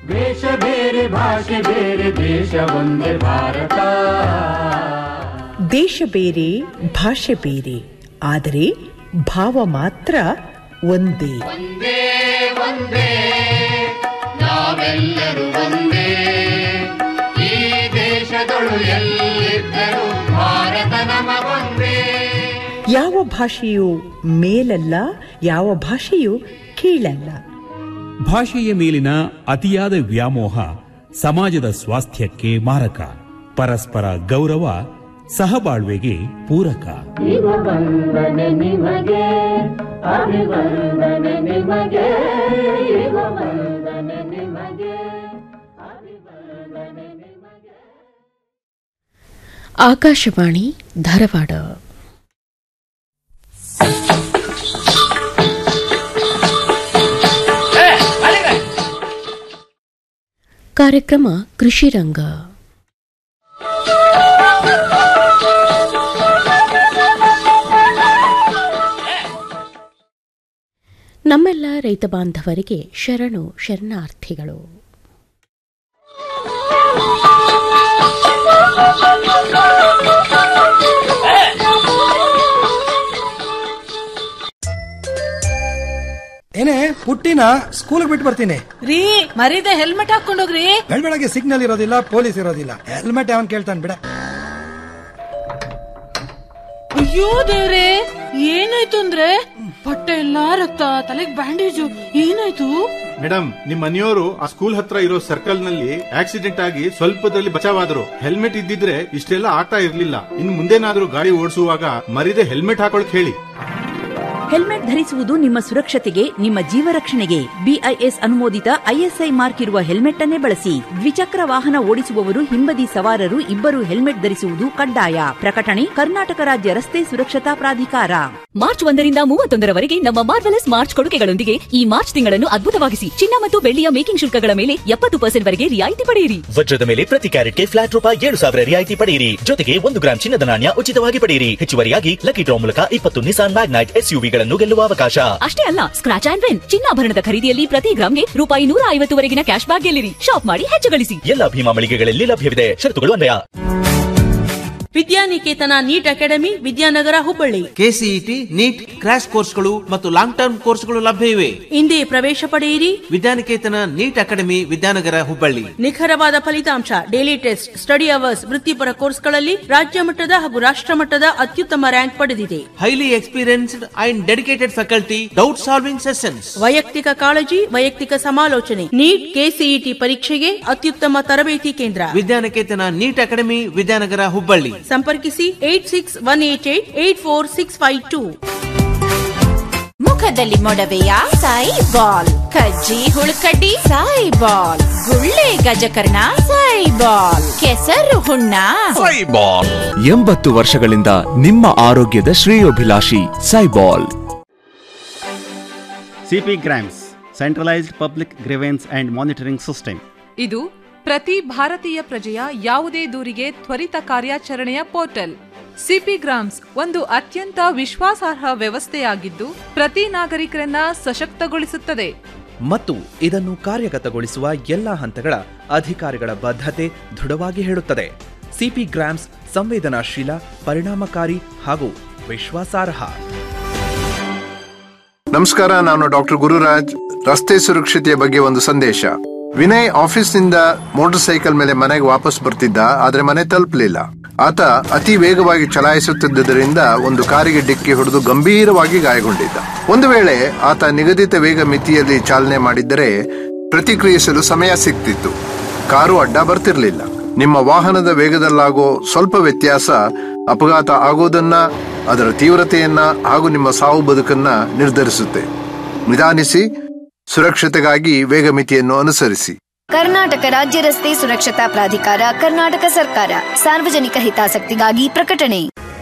ವೇಷ ಬೇರೆ ಭಾಷೆ ಬೇರೆ ದೇಶ ಒಂದೇ ಭಾರತ ದೇಶ ಬೇರೆ ಭಾಷೆ ಬೇರೆ ಆದರೆ ಭಾವ ಮಾತ್ರ ಒಂದೇ ಒಂದೇ ಒಂದೇ ನಾವೆಲ್ಲರೂ ಒಂದೇ ಈ ದೇಶದೊಳು ಎಲ್ಲಿದ್ದರೂ ಭಾರತ ನಮಗೊಂದೇ ಯಾವ ಭಾಷೆಯು ಮೇಲಲ್ಲ ಯಾವ ಭಾಷೆಯು ಕೀಳಲ್ಲ ಭಾಷೆಯ ಮೇಲಿನ ಅತಿಯಾದ ವ್ಯಾಮೋಹ ಸಮಾಜದ ಸ್ವಾಸ್ಥ್ಯಕ್ಕೆ ಮಾರಕ ಪರಸ್ಪರ ಗೌರವ ಸಹಬಾಳ್ವೆಗೆ ಪೂರಕ ವಂದನೆ ನಿಮಗೆ ಅಭಿವಂದನೆ ನಿಮಗೆ ವಂದನೆ ನಿಮಗೆ ಅಭಿವಂದನೆ ನಿಮಗೆ ಆಕಾಶವಾಣಿ ಧಾರವಾಡ ಕಾರ್ಯಕ್ರಮ ಕೃಷಿ ರಂಗ ನಮ್ಮೆಲ್ಲ ರೈತ ಬಾಂಧವರಿಗೆ ಶರಣು ಶರಣಾರ್ಥಿಗಳು ಏನೇ ಪುಟ್ಟಿನ ಸ್ಕೂಲ್ ಬಿಟ್ಟು ಬರ್ತೀನಿ ರೀ ಮರೀದೆ ಹೆಲ್ಮೆಟ್ ಹಾಕೊಂಡೋಗ್ರಿ ಬೆಳಗ್ಗೆ ಸಿಗ್ನಲ್ ಇರೋದಿಲ್ಲ ಪೊಲೀಸ್ ಇರೋದಿಲ್ಲ ಹೆಲ್ಮೆಟ್ ಯಾವನ್ ಕೇಳ್ತಾನೆ ಬಿಡ ಅಯ್ಯೋ ದೇವ್ರೆ ಏನಾಯ್ತು ಅಂದ್ರೆ ಬಟ್ಟೆ ಎಲ್ಲಾ ರಕ್ತ ತಲೆಗ್ ಬ್ಯಾಂಡೇಜು ಏನಾಯ್ತು ಮೇಡಮ್ ನಿಮ್ ಮನೆಯವರು ಆ ಸ್ಕೂಲ್ ಹತ್ರ ಇರೋ ಸರ್ಕಲ್ ನಲ್ಲಿ ಆಕ್ಸಿಡೆಂಟ್ ಆಗಿ ಸ್ವಲ್ಪದಲ್ಲಿ ಬಚಾವಾದ್ರು ಹೆಲ್ಮೆಟ್ ಇದ್ದಿದ್ರೆ ಇಷ್ಟೆಲ್ಲ ಆಗ್ತಾ ಇರ್ಲಿಲ್ಲ ಇನ್ ಮುಂದೇನಾದ್ರೂ ಗಾಡಿ ಓಡಿಸುವಾಗ ಮರಿದೆ ಹೆಲ್ಮೆಟ್ ಹಾಕೊಳಕ್ ಹೇಳಿ ಹೆಲ್ಮೆಟ್ ಧರಿಸುವುದು ನಿಮ್ಮ ಸುರಕ್ಷತೆಗೆ ನಿಮ್ಮ ಜೀವ ರಕ್ಷಣೆಗೆ ಬಿಐಎಸ್ ಅನುಮೋದಿತ ಐಎಸ್ಐ ಮಾರ್ಕ್ ಇರುವ ಹೆಲ್ಮೆಟ್ ಅನ್ನೇ ಬಳಸಿ ದ್ವಿಚಕ್ರ ವಾಹನ ಓಡಿಸುವವರು ಹಿಂಬದಿ ಸವಾರರು ಇಬ್ಬರು ಹೆಲ್ಮೆಟ್ ಧರಿಸುವುದು ಕಡ್ಡಾಯ ಪ್ರಕಟಣೆ ಕರ್ನಾಟಕ ರಾಜ್ಯ ರಸ್ತೆ ಸುರಕ್ಷತಾ ಪ್ರಾಧಿಕಾರ ಮಾರ್ಚ್ ಒಂದರಿಂದ ಮೂವತ್ತೊಂದರವರೆಗೆ ನಮ್ಮ ಮಾರ್ವೆಲಸ್ ಮಾರ್ಚ್ ಕೊಡುಗೆಗಳೊಂದಿಗೆ ಈ ಮಾರ್ಚ್ ತಿಂಗಳನ್ನು ಅದ್ಭುತವಾಗಿಸಿ ಚಿನ್ನ ಮತ್ತು ಬೆಳ್ಳಿಯ ಮೇಕಿಂಗ್ ಶುಲ್ಕಗಳ ಮೇಲೆ ಎಪ್ಪತ್ತು ಪರ್ಸೆಂಟ್ ವರೆಗೆ ರಿಯಾಯಿತಿ ಪಡೆಯಿರಿ ವಜ್ರದ ಮೇಲೆ ಪ್ರತಿ ಕ್ಯಾರೆಟ್ಗೆ ಫ್ಲಾಟ್ ರೂಪಾಯಿ ಏಳು ಸಾವಿರ ರಿಯಾಯಿತಿ ಪಡೆಯಿರಿ ಜೊತೆಗೆ ಒಂದು ಗ್ರಾಂ ಚಿನ್ನದ ನಾಣ್ಯ ಉಚಿತವಾಗಿ ಪಡೆಯಿರಿ ಹೆಚ್ಚುವರಿಯಾಗಿ ಲಕ್ಕಿ ಡ್ರಾ ಮೂಲಕ ಇಪ್ಪತ್ತು ನಿಸಾನ್ ಮ್ಯಾಗ್ನೈಟ್ ಎಸ್ಯುವಿಗಳನ್ನು ಗೆಲ್ಲುವ ಅವಕಾಶ ಅಷ್ಟೇ ಅಲ್ಲ ಸ್ಕ್ರಾಚ್ ಆಂಡ್ ವಿನ್ ಚಿನ್ನಾಭರಣದ ಖರೀದಿಯಲ್ಲಿ ಪ್ರತಿ ಗ್ರಾಮ್ಗೆ ರೂಪಾಯಿ ನೂರ ಐವತ್ತುವರೆಗಿನ ಕ್ಯಾಶ್ ಬ್ಯಾಕ್ ಗೆಲ್ಲಿರಿ ಶಾಪ್ ಮಾಡಿ ಹೆಚ್ಚು ಗಳಿಸಿ ಎಲ್ಲ ಭೀಮಾ ಮಳಿಗೆಗಳಲ್ಲಿ ಲಭ್ಯವಿದೆ ಷರತ್ತುಗಳು ಅನ್ವಯ Vidyaniketan NEET academy Vidyanagar Hubballi KCET NEET crash ಕೋರ್ಸ್ಗಳು ಮತ್ತು ಲಾಂಗ್ ಟರ್ಮ್ ಕೋರ್ಸ್ಗಳು ಲಭ್ಯ ಇವೆ ಇಂದೇ ಪ್ರವೇಶ ಪಡೆಯಿರಿ ವಿದ್ಯಾನಿಕೇತನ ನೀಟ್ ಅಕಾಡೆಮಿ ವಿದ್ಯಾನಗರ ಹುಬ್ಬಳ್ಳಿ ನಿಖರವಾದ ಫಲಿತಾಂಶ ಡೈಲಿ ಟೆಸ್ಟ್ ಸ್ಟಡಿ ಅವರ್ಸ್ ವೃತ್ತಿಪರ ಕೋರ್ಸ್ಗಳಲ್ಲಿ ರಾಜ್ಯ ಮಟ್ಟದ ಹಾಗೂ ರಾಷ್ಟ್ರ ಮಟ್ಟದ ಅತ್ಯುತ್ತಮ ರ್ಯಾಂಕ್ ಪಡೆದಿದೆ highly experienced and dedicated faculty doubt solving sessions ವೈಯಕ್ತಿಕ ಕಾಳಜಿ ವೈಯಕ್ತಿಕ ಸಮಾಲೋಚನೆ ನೀಟ್ ಕೆಸಿಇಟಿ ಪರೀಕ್ಷೆಗೆ ಅತ್ಯುತ್ತಮ ತರಬೇತಿ ಕೇಂದ್ರ ವಿದ್ಯಾನಿಕೇತನ ನೀಟ್ ಅಕಾಡೆಮಿ ವಿದ್ಯಾನಗರ ಹುಬ್ಬಳ್ಳಿ ಸಂಪರ್ಕಿಸಿ eight six one eight eight eight four six five two ಮುಖದಲ್ಲಿ ಮೊಡವೆಯ ಸಾಯಿ ಬಾಲ್ ಕಜ್ಜಿ ಹುಳುಕಡ್ಡಿ ಸಾಯಿ ಬಾಲ್ ಗುಳ್ಳೆ ಗಜಕರ್ಣ ಸಾಯಿ ಬಾಲ್ ಕೆಸರು ಹುಣ್ಣ ಸೈಬಾಲ್ ಎಂಬತ್ತು ವರ್ಷಗಳಿಂದ ನಿಮ್ಮ ಆರೋಗ್ಯದ ಶ್ರೇಯೋಭಿಲಾಷಿ ಸೈಬಾಲ್ CP grams centralised public grievance and monitoring system ಇದು ಪ್ರತಿ ಭಾರತೀಯ ಪ್ರಜೆಯ ಯಾವುದೇ ದೂರಿಗೆ ತ್ವರಿತ ಕಾರ್ಯಾಚರಣೆಯ ಪೋರ್ಟಲ್ ಸಿಪಿ ಗ್ರಾಮ್ಸ್ ಒಂದು ಅತ್ಯಂತ ವಿಶ್ವಾಸಾರ್ಹ ವ್ಯವಸ್ಥೆಯಾಗಿದ್ದು ಪ್ರತಿ ನಾಗರಿಕರನ್ನ ಸಶಕ್ತಗೊಳಿಸುತ್ತದೆ ಮತ್ತು ಇದನ್ನು ಕಾರ್ಯಗತಗೊಳಿಸುವ ಎಲ್ಲ ಹಂತಗಳ ಅಧಿಕಾರಿಗಳ ಬದ್ಧತೆ ದೃಢವಾಗಿ ಹೇಳುತ್ತದೆ ಸಿಪಿ ಗ್ರಾಮ್ಸ್ ಸಂವೇದನಾಶೀಲ ಪರಿಣಾಮಕಾರಿ ಹಾಗೂ ವಿಶ್ವಾಸಾರ್ಹ ನಮಸ್ಕಾರ ನಾನು ಡಾಕ್ಟರ್ ಗುರುರಾಜ್ ರಸ್ತೆ ಸುರಕ್ಷತೆಯ ಬಗ್ಗೆ ಒಂದು ಸಂದೇಶ ವಿನಯ್ ಆಫೀಸ್ನಿಂದ ಮೋಟಾರ್ ಸೈಕಲ್ ಮೇಲೆ ಮನೆಗೆ ವಾಪಸ್ ಬರ್ತಿದ್ದ ಆದ್ರೆ ಮನೆ ತಲುಪಲಿಲ್ಲ ಆತ ಅತಿ ವೇಗವಾಗಿ ಚಲಾಯಿಸುತ್ತಿದ್ದರಿಂದ ಒಂದು ಕಾರಿಗೆ ಡಿಕ್ಕಿ ಹೊಡೆದು ಗಂಭೀರವಾಗಿ ಗಾಯಗೊಂಡಿದ್ದ ಒಂದು ವೇಳೆ ಆತ ನಿಗದಿತ ವೇಗ ಮಿತಿಯಲ್ಲಿ ಚಾಲನೆ ಮಾಡಿದ್ದರೆ ಪ್ರತಿಕ್ರಿಯಿಸಲು ಸಮಯ ಸಿಗ್ತಿತ್ತು ಕಾರು ಅಡ್ಡ ಬರ್ತಿರ್ಲಿಲ್ಲ ನಿಮ್ಮ ವಾಹನದ ವೇಗದಲ್ಲಾಗೋ ಸ್ವಲ್ಪ ವ್ಯತ್ಯಾಸ ಅಪಘಾತ ಆಗೋದನ್ನ ಅದರ ತೀವ್ರತೆಯನ್ನ ಹಾಗೂ ನಿಮ್ಮ ಸಾವು ಬದುಕನ್ನ ನಿರ್ಧರಿಸುತ್ತೆ ನಿಧಾನಿಸಿ ಸುರಕ್ಷತೆಗಾಗಿ ವೇಗ ಮಿತಿಯನ್ನು ಅನುಸರಿಸಿ ಕರ್ನಾಟಕ ರಾಜ್ಯ ರಸ್ತೆ ಸುರಕ್ಷತಾ ಪ್ರಾಧಿಕಾರ ಕರ್ನಾಟಕ ಸರ್ಕಾರ ಸಾರ್ವಜನಿಕ ಹಿತಾಸಕ್ತಿಗಾಗಿ ಪ್ರಕಟಣೆ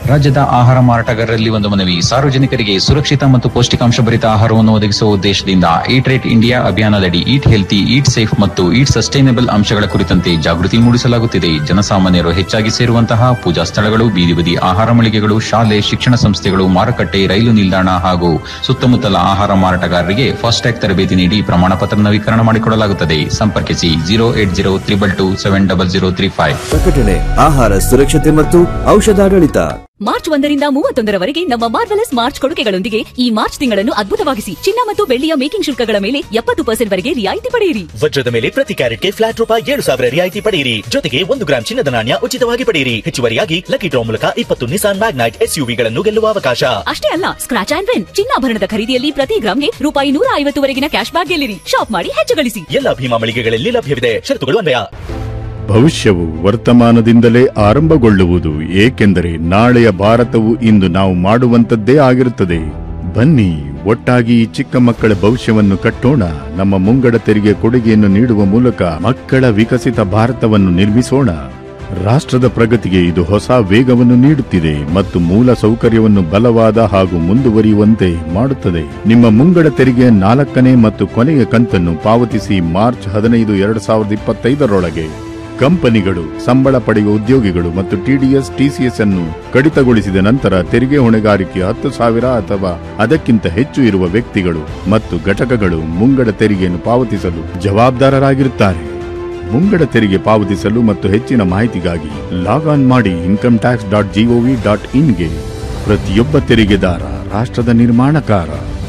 ರಾಜ್ಯದ ಆಹಾರ ಮಾರಾಟಗಾರರಲ್ಲಿ ಒಂದು ಮನವಿ ಸಾರ್ವಜನಿಕರಿಗೆ ಸುರಕ್ಷಿತ ಮತ್ತು ಪೌಷ್ಟಿಕಾಂಶ ಭರಿತ ಆಹಾರವನ್ನು ಒದಗಿಸುವ ಉದ್ದೇಶದಿಂದ ಈಟ್ ರೇಟ್ ಇಂಡಿಯಾ ಅಭಿಯಾನದಡಿ ಈಟ್ ಹೆಲ್ತಿ ಈಟ್ ಸೇಫ್ ಮತ್ತು ಈಟ್ ಸಸ್ಟೈನಬಲ್ ಅಂಶಗಳ ಕುರಿತಂತೆ ಜಾಗೃತಿ ಮೂಡಿಸಲಾಗುತ್ತಿದೆ ಜನಸಾಮಾನ್ಯರು ಹೆಚ್ಚಾಗಿ ಸೇರುವಂತಹ ಪೂಜಾ ಸ್ಥಳಗಳು ಬೀದಿ ಬದಿ ಆಹಾರ ಮಳಿಗೆಗಳು ಶಾಲೆ ಶಿಕ್ಷಣ ಸಂಸ್ಥೆಗಳು ಮಾರುಕಟ್ಟೆ ರೈಲು ನಿಲ್ದಾಣ ಹಾಗೂ ಸುತ್ತಮುತ್ತಲ ಆಹಾರ ಮಾರಾಟಗಾರರಿಗೆ ಫಾಸ್ಟ್ಯಾಗ್ ತರಬೇತಿ ನೀಡಿ ಪ್ರಮಾಣ ಪತ್ರ ನವೀಕರಣ ಮಾಡಿಕೊಡಲಾಗುತ್ತದೆ ಸಂಪರ್ಕಿಸಿ zero eight zero triple two seven double zero three five ಪ್ರಕಟಣೆ ಆಹಾರ ಸುರಕ್ಷತೆ ಮತ್ತು ಔಷಧಾಡಳಿತ ಮಾರ್ಚ್ ಒಂದರಿಂದ ಮೂವತ್ತೊಂದರವರೆಗೆ ನಮ್ಮ ಮಾರ್ವೆಲಸ್ ಮಾರ್ಚ್ ಕೊಡುಗೆಗಳೊಂದಿಗೆ ಈ ಮಾರ್ಚ್ ತಿಂಗಳನ್ನು ಅದ್ಭುತವಾಗಿಸಿ ಚಿನ್ನ ಮತ್ತು ಬೆಳ್ಳಿಯ ಮೇಕಿಂಗ್ ಶುಲ್ಕಗಳ ಮೇಲೆ ಎಪ್ಪತ್ತು ಪರ್ಸೆಂಟ್ ವರೆಗೆ ರಿಯಾಯಿತಿ ಪಡೆಯಿರಿ ವಜ್ರದ ಮೇಲೆ ಪ್ರತಿ ಕ್ಯಾರೆಟ್ಗೆ ಫ್ಲಾಟ್ ರೂಪಾಯಿ ಏಳು ಸಾವಿರ ರಿಯಾಯಿತಿ ಪಡೆಯಿರಿ ಜೊತೆಗೆ ಒಂದು ಗ್ರಾಂ ಚಿನ್ನದ ನಾಣ್ಯ ಉಚಿತವಾಗಿ ಪಡೆಯಿರಿ ಹೆಚ್ಚುವರಿಯಾಗಿ ಲಕ್ಕಿ ಡ್ರಾ ಮೂಲಕ ಇಪ್ಪತ್ತು ನಿಸಾನ್ ಮ್ಯಾಗ್ನೈಟ್ ಎಸ್ಯುವಿಗಳನ್ನು ಗೆಲ್ಲುವ ಅವಕಾಶ ಅಷ್ಟೇ ಅಲ್ಲ ಸ್ಕ್ರಾಚ್ ಆಂಡ್ ವಿನ್ ಚಿನ್ನಾಭರಣದ ಖರೀದಿಯಲ್ಲಿ ಪ್ರತಿ ಗ್ರಾಮ್ಗೆ ರೂಪಾಯಿ ನೂರ ಐವತ್ತುವರೆಗಿನ ಕ್ಯಾಶ್ ಬ್ಯಾಕ್ ಗೆಲ್ಲಿರಿ ಶಾಪ್ ಮಾಡಿ ಹೆಚ್ಚು ಗಳಿಸಿ ಎಲ್ಲ ಭೀಮಾ ಮಳಿಗೆಗಳಲ್ಲಿ ಲಭ್ಯವಿದೆ ಷರತ್ತುಗಳು ಅನ್ವಯ ಭವಿಷ್ಯವು ವರ್ತಮಾನದಿಂದಲೇ ಆರಂಭಗೊಳ್ಳುವುದು ಏಕೆಂದರೆ ನಾಳೆಯ ಭಾರತವು ಇಂದು ನಾವು ಮಾಡುವಂತದ್ದೇ ಆಗಿರುತ್ತದೆ ಬನ್ನಿ ಒಟ್ಟಾಗಿ ಈ ಚಿಕ್ಕ ಮಕ್ಕಳ ಭವಿಷ್ಯವನ್ನು ಕಟ್ಟೋಣ ನಮ್ಮ ಮುಂಗಡ ತೆರಿಗೆ ಕೊಡುಗೆಯನ್ನು ನೀಡುವ ಮೂಲಕ ಮಕ್ಕಳ ವಿಕಸಿತ ಭಾರತವನ್ನು ನಿರ್ಮಿಸೋಣ ರಾಷ್ಟ್ರದ ಪ್ರಗತಿಗೆ ಇದು ಹೊಸ ವೇಗವನ್ನು ನೀಡುತ್ತಿದೆ ಮತ್ತು ಮೂಲ ಸೌಕರ್ಯವನ್ನು ಬಲವಾದ ಹಾಗೂ ಮುಂದುವರಿಯುವಂತೆ ಮಾಡುತ್ತದೆ ನಿಮ್ಮ ಮುಂಗಡ ತೆರಿಗೆಯ ನಾಲ್ಕನೇ ಮತ್ತು ಕೊನೆಯ ಕಂತನ್ನು ಪಾವತಿಸಿ ಮಾರ್ಚ್ ಹದಿನೈದು ಎರಡು ಸಾವಿರದ ಇಪ್ಪತ್ತೈದರೊಳಗೆ ಕಂಪನಿಗಳು ಸಂಬಳ ಪಡೆಯುವ ಉದ್ಯೋಗಿಗಳು ಮತ್ತು ಟಿಡಿಎಸ್ ಟಿಸಿಎಸ್ ಅನ್ನು ಕಡಿತಗೊಳಿಸಿದ ನಂತರ ತೆರಿಗೆ ಹೊಣೆಗಾರಿಕೆ ಹತ್ತು ಸಾವಿರ ಅಥವಾ ಅದಕ್ಕಿಂತ ಹೆಚ್ಚು ಇರುವ ವ್ಯಕ್ತಿಗಳು ಮತ್ತು ಘಟಕಗಳು ಮುಂಗಡ ತೆರಿಗೆಯನ್ನು ಪಾವತಿಸಲು ಜವಾಬ್ದಾರರಾಗಿರುತ್ತಾರೆ ಮುಂಗಡ ತೆರಿಗೆ ಪಾವತಿಸಲು ಮತ್ತು ಹೆಚ್ಚಿನ ಮಾಹಿತಿಗಾಗಿ ಲಾಗ್ ಆನ್ ಮಾಡಿ income tax dot G O V dot ಇನ್ಗೆ ಪ್ರತಿಯೊಬ್ಬ ತೆರಿಗೆದಾರ ರಾಷ್ಟ್ರದ ನಿರ್ಮಾಣಕಾರ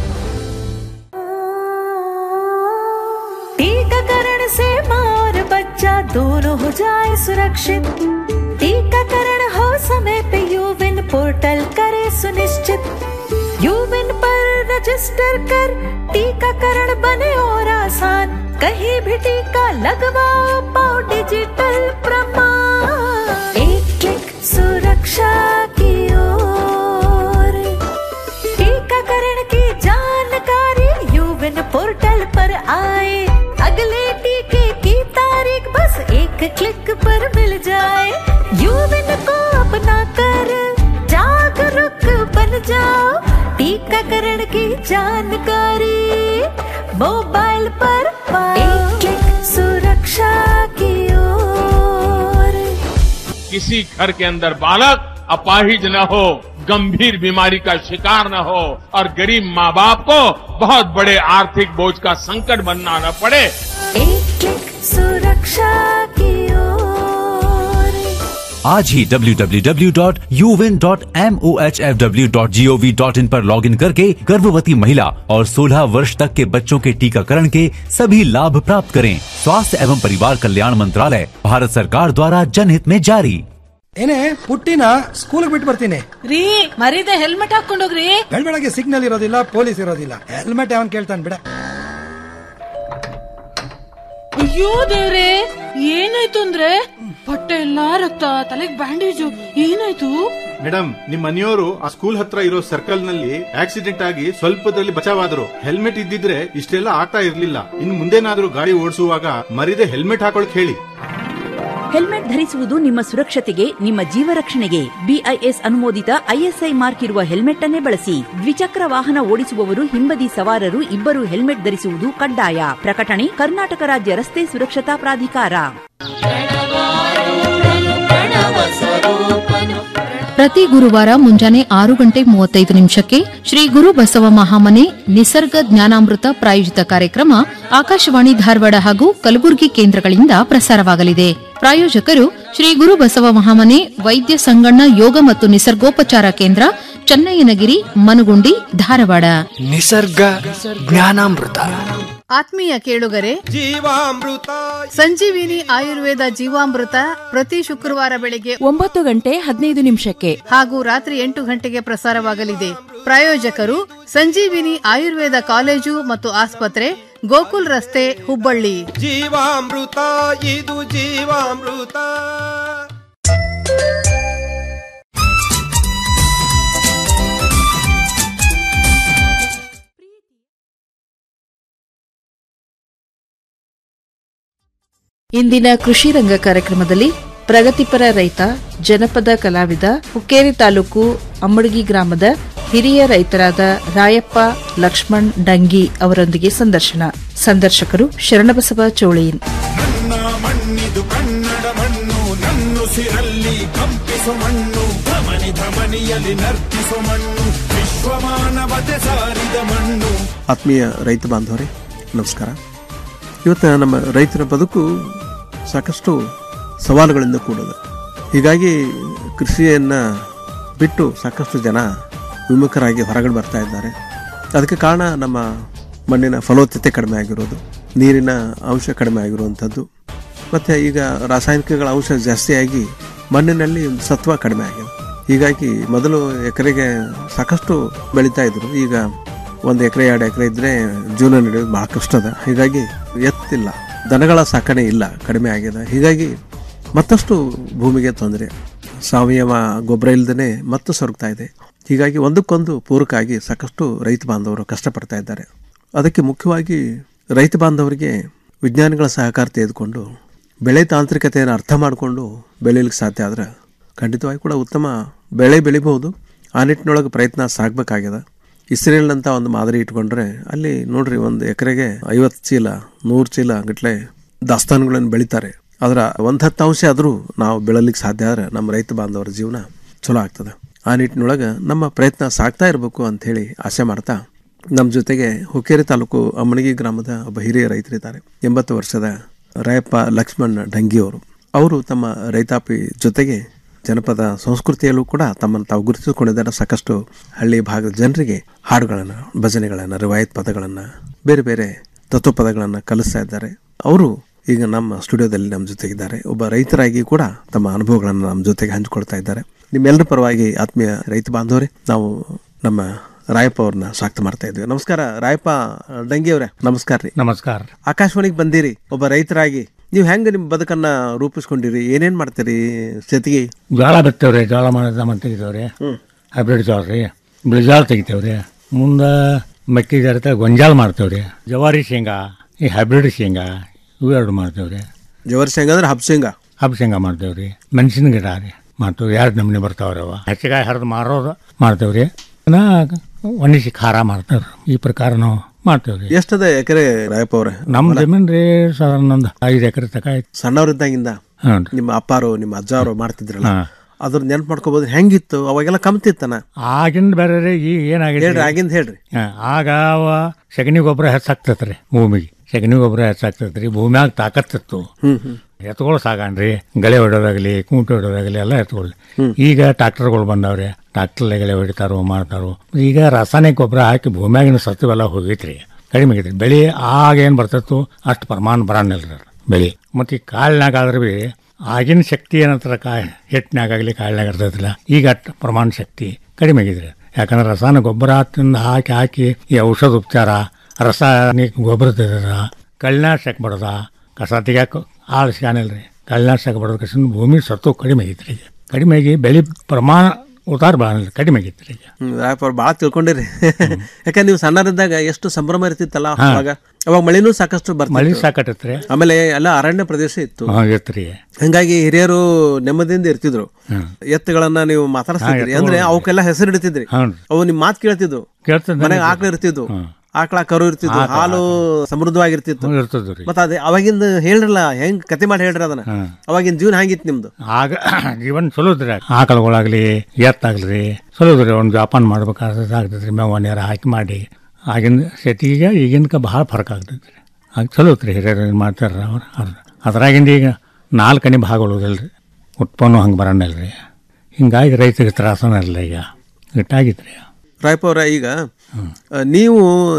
टीकाकरण से माँ और बच्चा दोनों हो जाए सुरक्षित टीकाकरण हो समय पे यूविन पोर्टल करे सुनिश्चित यूविन पर रजिस्टर कर टीकाकरण बने और आसान कहीं भी टीका लगवाओ पाओ डिजिटल प्रमाण एक क्लिक सुरक्षा की ओर टीकाकरण की जानकारी यूविन पोर्टल पर आए अगले टीके की तारीख बस एक क्लिक पर मिल जाए यूविन को अपना कर जागरूक बन जाओ टीकाकरण की जानकारी मोबाइल पर पाओ एक क्लिक सुरक्षा की ओर किसी घर के अंदर बालक अपाहिज न हो गंभीर बीमारी का शिकार न हो और गरीब माँ बाप को बहुत बड़े आर्थिक बोझ का संकट बनना न पड़े एक क्लिक सुरक्षा की ओर आज ही www.uvin.mohfw.gov.in पर लॉगिन करके गर्भवती महिला और 16 वर्ष तक के बच्चों के टीकाकरण के सभी लाभ प्राप्त करें स्वास्थ्य एवं परिवार कल्याण मंत्रालय भारत सरकार द्वारा जनहित में जारी ಏನೇ ಪುಟ್ಟಿನ ಸ್ಕೂಲ್ ಬಿಟ್ಟು ಬರ್ತೀನಿ ರೀ ಮರೀದೆ ಹೆಲ್ಮೆಟ್ ಹಾಕೊಂಡೋಗ್ರಿ ಬೆಳಗ್ಗೆ ಸಿಗ್ನಲ್ ಇರೋದಿಲ್ಲ ಪೊಲೀಸ್ ಇರೋದಿಲ್ಲ ಹೆಲ್ಮೆಟ್ ಯಾವನ್ ಕೇಳ್ತಾನೆ ಬಿಡ ಅಯ್ಯೋ ದೇವ್ರೆ ಏನಾಯ್ತು ಅಂದ್ರೆ ಬಟ್ಟೆ ಎಲ್ಲಾ ರಕ್ತ ತಲೆಗ್ ಬ್ಯಾಂಡೇಜು ಏನಾಯ್ತು ಮೇಡಮ್ ನಿಮ್ ಮನೆಯವರು ಆ ಸ್ಕೂಲ್ ಹತ್ರ ಇರೋ ಸರ್ಕಲ್ ನಲ್ಲಿ ಆಕ್ಸಿಡೆಂಟ್ ಆಗಿ ಸ್ವಲ್ಪದಲ್ಲಿ ಬಚಾವಾದ್ರು ಹೆಲ್ಮೆಟ್ ಇದ್ದಿದ್ರೆ ಇಷ್ಟೆಲ್ಲ ಆಗ್ತಾ ಇರ್ಲಿಲ್ಲ ಇನ್ ಮುಂದೇನಾದ್ರೂ ಗಾಡಿ ಓಡಿಸುವಾಗ ಮರಿದೆ ಹೆಲ್ಮೆಟ್ ಹಾಕೊಳಕ್ ಹೇಳಿ ಹೆಲ್ಮೆಟ್ ಧರಿಸುವುದು ನಿಮ್ಮ ಸುರಕ್ಷತೆಗೆ ನಿಮ್ಮ ಜೀವ ರಕ್ಷಣೆಗೆ ಬಿಐಎಸ್ ಅನುಮೋದಿತ ಐಎಸ್ಐ ಮಾರ್ಕ್ ಇರುವ ಹೆಲ್ಮೆಟ್ ಅನ್ನೇ ಬಳಸಿ ದ್ವಿಚಕ್ರ ವಾಹನ ಓಡಿಸುವವರು ಹಿಂಬದಿ ಸವಾರರು ಇಬ್ಬರು ಹೆಲ್ಮೆಟ್ ಧರಿಸುವುದು ಕಡ್ಡಾಯ ಪ್ರಕಟಣೆ ಕರ್ನಾಟಕ ರಾಜ್ಯ ರಸ್ತೆ ಸುರಕ್ಷತಾ ಪ್ರಾಧಿಕಾರ ಪ್ರತಿ ಗುರುವಾರ ಮುಂಜಾನೆ ಆರು ಗಂಟೆ ಮೂವತ್ತೈದು ನಿಮಿಷಕ್ಕೆ ಶ್ರೀ ಗುರು ಬಸವ ಮಹಾಮನೆ ನಿಸರ್ಗ ಜ್ಞಾನಾಮೃತ ಪ್ರಾಯೋಜಿತ ಕಾರ್ಯಕ್ರಮ ಆಕಾಶವಾಣಿ ಧಾರವಾಡ ಹಾಗೂ ಕಲಬುರಗಿ ಕೇಂದ್ರಗಳಿಂದ ಪ್ರಸಾರವಾಗಲಿದೆ ಪ್ರಾಯೋಜಕರು ಶ್ರೀ ಗುರು ಬಸವ ಮಹಾಮನೆ ವೈದ್ಯ ಸಂಗಣ್ಣ ಯೋಗ ಮತ್ತು ನಿಸರ್ಗೋಪಚಾರ ಕೇಂದ್ರ ಚನ್ನಯ್ಯನಗಿರಿ ಮನುಗುಂಡಿ ಧಾರವಾಡ ನಿಸರ್ಗ ಜ್ಞಾನಾಮೃತ ಆತ್ಮೀಯ ಕೇಳುಗರೆ ಜೀವಾಮೃತ ಸಂಜೀವಿನಿ ಆಯುರ್ವೇದ ಜೀವಾಮೃತ ಪ್ರತಿ ಶುಕ್ರವಾರ ಬೆಳಿಗ್ಗೆ ಒಂಬತ್ತು ಗಂಟೆ ಹದಿನೈದು ನಿಮಿಷಕ್ಕೆ ಹಾಗೂ ರಾತ್ರಿ ಎಂಟು ಗಂಟೆಗೆ ಪ್ರಸಾರವಾಗಲಿದೆ ಪ್ರಾಯೋಜಕರು ಸಂಜೀವಿನಿ ಆಯುರ್ವೇದ ಕಾಲೇಜು ಮತ್ತು ಆಸ್ಪತ್ರೆ ಗೋಕುಲ್ ರಸ್ತೆ ಹುಬ್ಬಳ್ಳಿ ಜೀವಾಮೃತ ಇದು ಜೀವಾಮೃತ ಇಂದಿನ ಕೃಷಿ ರಂಗ ಕಾರ್ಯಕ್ರಮದಲ್ಲಿ ಪ್ರಗತಿಪರ ರೈತ ಜನಪದ ಕಲಾವಿದ ಹುಕ್ಕೇರಿ ತಾಲೂಕು ಅಮ್ಮಡಗಿ ಗ್ರಾಮದ ಹಿರಿಯ ರೈತರಾದ ರಾಯಪ್ಪ ಲಕ್ಷ್ಮಣ್ ಡಂಗಿ ಅವರೊಂದಿಗೆ ಸಂದರ್ಶನ ಸಂದರ್ಶಕರು ಶರಣಬಸವ ಚೋಳೀನ್ ಮಣ್ಣಿದು ಕನ್ನಡ ಮಣ್ಣು ನನ್ನುಸಿರಲ್ಲಿ ಕಂಪಿಸು ಮಣ್ಣು ಧಮನಿ ಧಮನಿಯಲ್ಲಿ ನರ್ತಿಸು ಮಣ್ಣು ವಿಶ್ವಮಾನವತೆ ಸಾರಿದ ಮಣ್ಣು ಆತ್ಮೀಯ ರೈತ ಬಾಂಧವರೇ ನಮಸ್ಕಾರ ಇವತ್ತು ನಮ್ಮ ರೈತರ ಬದುಕು ಸಾಕಷ್ಟು ಸವಾಲುಗಳಿಂದ ಕೂಡಿದೆ ಹೀಗಾಗಿ ಕೃಷಿಯನ್ನು ಬಿಟ್ಟು ಸಾಕಷ್ಟು ಜನ ವಿಮುಖರಾಗಿ ಹೊರಗಡೆ ಬರ್ತಾ ಇದ್ದಾರೆ ಅದಕ್ಕೆ ಕಾರಣ ನಮ್ಮ ಮಣ್ಣಿನ ಫಲವತ್ತತೆ ಕಡಿಮೆ ಆಗಿರೋದು ನೀರಿನ ಅಂಶ ಕಡಿಮೆ ಆಗಿರುವಂಥದ್ದು ಮತ್ತು ಈಗ ರಾಸಾಯನಿಕಗಳ ಅಂಶ ಜಾಸ್ತಿಯಾಗಿ ಮಣ್ಣಿನಲ್ಲಿ ಸತ್ವ ಕಡಿಮೆ ಆಗಿದೆ ಹೀಗಾಗಿ ಮೊದಲು ಎಕರೆಗೆ ಸಾಕಷ್ಟು ಬೆಳೀತಾ ಇದ್ರು ಈಗ ಒಂದು ಎಕರೆ ಎರಡು ಎಕರೆ ಇದ್ದರೆ ಜೀವನ ನಡೆಯೋದು ಭಾಳ ಕಷ್ಟ ಅದ ಹೀಗಾಗಿ ಎತ್ತಿಲ್ಲ ದನಗಳ ಸಾಕಣೆ ಇಲ್ಲ ಕಡಿಮೆ ಆಗಿದೆ ಹೀಗಾಗಿ ಮತ್ತಷ್ಟು ಭೂಮಿಗೆ ತೊಂದರೆ ಸಾವಯವ ಗೊಬ್ಬರ ಇಲ್ಲದೇ ಮತ್ತೆ ಸೊರಗ್ತಾ ಇದೆ ಹೀಗಾಗಿ ಒಂದಕ್ಕೊಂದು ಪೂರಕ ಆಗಿ ಸಾಕಷ್ಟು ರೈತ ಬಾಂಧವರು ಕಷ್ಟಪಡ್ತಾ ಇದ್ದಾರೆ ಅದಕ್ಕೆ ಮುಖ್ಯವಾಗಿ ರೈತ ಬಾಂಧವರಿಗೆ ವಿಜ್ಞಾನಿಗಳ ಸಹಕಾರ ತೆಗೆದುಕೊಂಡು ಬೆಳೆ ತಾಂತ್ರಿಕತೆಯನ್ನು ಅರ್ಥ ಮಾಡಿಕೊಂಡು ಬೆಳೀಲಿಕ್ಕೆ ಸಾಧ್ಯ ಆದ್ರೆ ಖಂಡಿತವಾಗಿ ಕೂಡ ಉತ್ತಮ ಬೆಳೆ ಬೆಳಿಬಹುದು ಆ ನಿಟ್ಟಿನೊಳಗೆ ಪ್ರಯತ್ನ ಸಾಗಬೇಕಾಗ್ಯದ ಇಸ್ರೇಲ್ ಅಂತ ಒಂದು ಮಾದರಿ ಇಟ್ಕೊಂಡ್ರೆ ಅಲ್ಲಿ ನೋಡ್ರಿ ಒಂದು ಎಕರೆಗೆ ಐವತ್ತು ಚೀಲ ನೂರು ಚೀಲ ಗಟ್ಲೆ ದಾಸ್ತಾನುಗಳನ್ನು ಬೆಳಿತಾರೆ ಅದರ ಒಂದು ಹತ್ತು ಅಂಶ ಆದರೂ ನಾವು ಬೆಳಲಿಕ್ಕೆ ಸಾಧ್ಯ ಆದರೆ ನಮ್ಮ ರೈತ ಬಾಂಧವರ ಜೀವನ ಚಲೋ ಆಗ್ತದೆ ಆ ನಿಟ್ಟಿನೊಳಗೆ ನಮ್ಮ ಪ್ರಯತ್ನ ಸಾಗ್ತಾ ಇರಬೇಕು ಅಂಥೇಳಿ ಆಸೆ ಮಾಡ್ತಾ ನಮ್ಮ ಜೊತೆಗೆ ಹುಕ್ಕೇರಿ ತಾಲೂಕು ಅಮ್ಮಣಗಿ ಗ್ರಾಮದ ಒಬ್ಬ ಹಿರಿಯ ರೈತರಿದ್ದಾರೆ ಎಂಬತ್ತು ವರ್ಷದ ರಾಯಪ್ಪ ಲಕ್ಷ್ಮಣ್ ಢಂಗಿಯವರು ಅವರು ತಮ್ಮ ರೈತಾಪಿ ಜೊತೆಗೆ ಜನಪದ ಸಂಸ್ಕೃತಿಯಲ್ಲೂ ಕೂಡ ತಮ್ಮನ್ನು ತಾವು ಗುರುತಿಸಿಕೊಂಡಿದ್ದಾರೆ ಸಾಕಷ್ಟು ಹಳ್ಳಿ ಭಾಗದ ಜನರಿಗೆ ಹಾಡುಗಳನ್ನು ಭಜನೆಗಳನ್ನು ರಿವಾಯತ್ ಪದಗಳನ್ನು ಬೇರೆ ಬೇರೆ ತತ್ವಪದಗಳನ್ನು ಕಲಿಸ್ತಾ ಇದ್ದಾರೆ ಅವರು ಈಗ ನಮ್ಮ ಸ್ಟುಡಿಯೋದಲ್ಲಿ ನಮ್ಮ ಜೊತೆಗಿದ್ದಾರೆ ಒಬ್ಬ ರೈತರಾಗಿ ಕೂಡ ತಮ್ಮ ಅನುಭವಗಳನ್ನು ನಮ್ಮ ಜೊತೆಗೆ ಹಂಚಿಕೊಳ್ತಾ ಇದ್ದಾರೆ ನಿಮ್ಮೆಲ್ಲರ ಪರವಾಗಿ ಆತ್ಮೀಯ ರೈತ ಬಾಂಧವರೇ ನಾವು ನಮ್ಮ ರಾಯಪ್ಪ ಅವ್ರನ್ನ ಸ್ವಾಗತ ಮಾಡ್ತಾ ಇದ್ವಿ ನಮಸ್ಕಾರ ರಾಯಪ್ಪ ಡಂಗಿ ಅವರೇ ನಮಸ್ಕಾರ ರೀ ನಮಸ್ಕಾರ ಆಕಾಶವಾಣಿಗೆ ಬಂದಿರಿ ಒಬ್ಬ ರೈತರಾಗಿ ನೀವು ಹೆಂಗೆ ನಿಮ್ಮ ಬದುಕನ್ನ ರೂಪಿಸ್ಕೊಂಡಿರಿ ಏನೇನ್ ಮಾಡ್ತೀರಿ ಜೊತೆಗೆ ಜೋಳ ಬಿತ್ತೇವ್ರಿ ಜೋಳ ಮಾಡಿದ ಮಂತ್ ತೆಗಿತೇವ್ರಿ ಹೈಬ್ರಿಡ್ ಜೋಳ ರೀ ಬಿಳಿಜೋಳ ತೆಗಿತೇವ್ರಿ ಮುಂದೆ ಮೆಕ್ಕೆಜೋಳ ಗೊಂಜಾಳ ಮಾಡ್ತೇವ್ರಿ ಜವಾರಿ ಶೇಂಗಾ ಈ ಹೈಬ್ರಿಡ್ ಶೇಂಗಾ ಇವು ಎರಡು ಮಾಡ್ತೇವ್ರಿ ಜವಾರಿ ಶೇಂಗಾ ಅಂದ್ರೆ ಹಬ್ ಶೇಂಗಾ ಹಬ್ ಶೇಂಗಾ ಮಾಡ್ತೇವ್ರಿ ಮೆಣಸಿನ ಗಿಡ ರೀ ಮಾಡ್ತೇವೆ ಎರಡು ನಮೂನೆ ಬರ್ತಾವ್ರಿ ಅವ ಹಚ್ಚಿಕಾಯಿ ಹರಿದು ಮಾರೋದು ಮಾಡ್ತೇವ್ರಿ ನಾ ಒಣಗಿಸಿ ಖಾರ ಮಾಡ್ತೇವ್ರಿ ಈ ಪ್ರಕಾರ ನಾವು ಮಾಡ್ತೇವ್ರಿ ಎಷ್ಟದ ಎಕರೆ ರಾಯಪ್ಪ ಅವ್ರೆ ನಮ್ಮ ಜಮೀನ್ ರೀ ಸಾಧಾರಣ ಒಂದು ಐದು ಎಕರೆ ತಕ ಐತಿ ಸಣ್ಣವ್ರಿದ್ದಾಗಿಂದ ಹ್ಞೂ ನಿಮ್ಮ ಅಪ್ಪಾರು ನಿಮ್ಮ ಅಜ್ಜಾರು ಮಾಡ್ತಿದ್ರಲ್ಲ ಹಾ. ಅದ್ರ ನೆನ್ಪು ಮಾಡ್ಕೋಬಹುದು ಹೆಂಗಿತ್ತು ಅವಾಗೆಲ್ಲ ಕಮ್ತಿತ್ತನ ಆಗಿಂದ ಬೇರೆ ರೀ ಈಗ ಏನಾಗಿದೆ ಹೇಳ್ರಿ ಆಗಿಂದ ಹೇಳ್ರಿ ಹಾ, ಆಗ ಅವ ಸಗಣಿ ಗೊಬ್ಬರ ಹೆಚ್ಚಾಗ್ತೈತೆ ರೀ ಭೂಮಿಗೆ ಸಗಣಿ ಗೊಬ್ಬರ ಹೆಚ್ಚಾಗ್ತೈತೆ ರೀ ಭೂಮ್ಯಾಗ ತಾಕತ್ತಿತ್ತು ಹ್ಮ್ ಹ್ಮ್ ಎತ್ಗಳು ಸಾಗಣ್ರಿ ಗಳೆ ಹೊಡೋದಾಗಲಿ ಕುಂಟೆ ಹೊಡೋದಾಗಲಿ ಎಲ್ಲ ಎತ್ಕೊಳ್ಳಿ ಈಗ ಟ್ರಾಕ್ಟರ್ಗಳು ಬಂದಾವ್ರಿ ಟ್ರಾಕ್ಟರ್ ಗಳೆ ಹೊಡಿತಾರೋ ಮಾಡ್ತಾರೋ ಈಗ ರಾಸಾಯನಿಕ ಗೊಬ್ಬರ ಹಾಕಿ ಭೂಮ್ಯಾಗಿನ ಸತ್ವೆಲ್ಲ ಹೋಗೈತ್ರಿ ಕಡಿಮೆ ಆಗೈತ್ರಿ ಬೆಳೆ ಆಗ ಏನು ಬರ್ತಿತ್ತು ಅಷ್ಟು ಪ್ರಮಾಣ ಬರಣಿಲ್ಲ ಬೆಳೆ ಮತ್ತು ಈ ಕಾಳಿನಾಗ ಆದ್ರೆ ಭೀ ಆಗಿನ ಶಕ್ತಿ ಏನಂತಾರ ಕಾ ಹಿಟ್ಟಿನಾಗಲಿ ಕಾಳಿನಾಗ ಇರ್ತೈತಿಲ್ಲ ಈಗ ಅಷ್ಟು ಪ್ರಮಾಣ ಶಕ್ತಿ ಕಡಿಮೆ ಆಗಿದ್ರಿ ಯಾಕಂದ್ರೆ ರಾಸಾಯನಿಕ ಗೊಬ್ಬರ ತಿಂದು ಹಾಕಿ ಹಾಕಿ ಈ ಔಷಧ ಉಪಚಾರ ರಾಸಾಯನಿಕ ಗೊಬ್ಬರ ತೆಗೆದ ಕಳ್ಳನಾಶಕ ಬಡದ ಕಸ ತೆಗ್ಯಾಕ ಆಳು ಸಿಗಾನಿಲ್ಲ ರೀ ಕಳ್ಳನಾಶಕ ಬಡದ ಕಸ ಭೂಮಿ ಸತ್ತು ಕಡಿಮೆ ಆಗೈತ್ರಿ ಈಗ ಕಡಿಮೆ ಆಗಿ ಬೆಳೆ ಪ್ರಮಾಣ ಉತ್ತಾರ ಭಾಳ ಕಡಿಮೆ ಆಗೈತ್ರಿ ಈಗ ಹ್ಮ್, ರಾಯಪ್ಪ ಅವ್ರು ಭಾಳ ತಿಳ್ಕೊಂಡಿರಿ ಯಾಕಂದ್ರೆ ನೀವು ಸಣ್ಣರಿದ್ದಾಗ ಎಷ್ಟು ಸಂಭ್ರಮ ಇರ್ತಿತ್ತಲ್ಲ ಹಾ. ಅವಾಗ ಅವಾಗ ಮಳೆನೂ ಸಾಕಷ್ಟು ಬರ್ತಿತ್ತು ಮಳೆ ಸಾಕಟ್ಟೈತ್ರಿ ಆಮೇಲೆ ಎಲ್ಲ ಅರಣ್ಯ ಪ್ರದೇಶ ಇತ್ತು ಹಾಂ ಇರ್ತ್ರಿ ಹಂಗಾಗಿ ಹಿರಿಯರು ನೆಮ್ಮದಿಯಿಂದ ಇರ್ತಿದ್ರು ಹ್ಮ್. ಎತ್ತುಗಳನ್ನ ನೀವು ಮಾತಾಡ್ತಿದ್ರಿ ಹಾ, ಅಂದ್ರೆ ಎತ್ತುಗಳು. ಅವಕ್ಕೆಲ್ಲ ಹೆಸರು ಇಡ್ತಿದ್ರಿ ಹೌನ್ರಿ. ಅವು ನಿಮ್ ಮಾತು ಕೇಳ್ತಿದ್ವು ಕೇಳ್ತದೆ ಮನೆಗೆ ಆಕಳ ಇರ್ತಿದ್ವು ಹ್ಮ್. ಆಕಳ ಕರು ಇರ್ತಿದ್ವು ಆಕಳ, ಹಾಲು ಸಮೃದ್ಧವಾಗಿರ್ತಿತ್ತು ಇರ್ತದ್ರಿ ರೀ ಮತ್ತ ಅದೇ ಅವಾಗಿಂದ ಹೇಳ್ರಲ್ಲ ಹೆಂಗ್ ಕತೆ ಮಾಡಿ ಹೇಳ್ರಿ ಅದನ್ನ ಹ್ಮ್. ಅವಾಗಿನ ಜೀವನ ಹೆಂಗಿತ್ತು ನಿಮ್ದು ಆಗ ಜೀವನ ಚಲೋದ್ರಿ ಆಕಳುಗಳಾಗಲಿ ಎತ್ತಾಗಲಿ ಚಲೋದ್ರಿ ಒಂದು ವ್ಯಾಪಾರ ಮಾಡ್ಬೇಕಾದ್ರೆ ಆಗ್ತೈತ್ರಿ ಮೇವ ನೀರ ಹಾಕಿ ಮಾಡಿ ಆಗಿನ ಸೆತಿಗೆ ಈಗಿನಕ ಭಾಳ ಫರಕ್ ಆಗ್ತೈತ್ರಿ ಆಗ ಚಲೋತ್ರಿ ಹಿರಿಯರು ಏನು ಮಾಡ್ತಾರ ಅವ್ರು ಅವ್ರು ಅದ್ರಾಗಿಂದ ಈಗ ನಾಲ್ಕನೇ ಭಾಗ ಉಳಿದಿಲ್ರಿ ಉತ್ಪನ್ನ ಹಂಗೆ ಬರೋಣಲ್ಲ ರೀ ಹಿಂಗಾಗಿ ರೈತರಿಗೆ ತ್ರಾಸನ ಇಲ್ಲ ಈಗ ಇಟ್ಟಾಗಿತ್ರಿ ರಾಯಪ್ಪ ಅವ್ರ ಈಗ ಆ, ನೀವು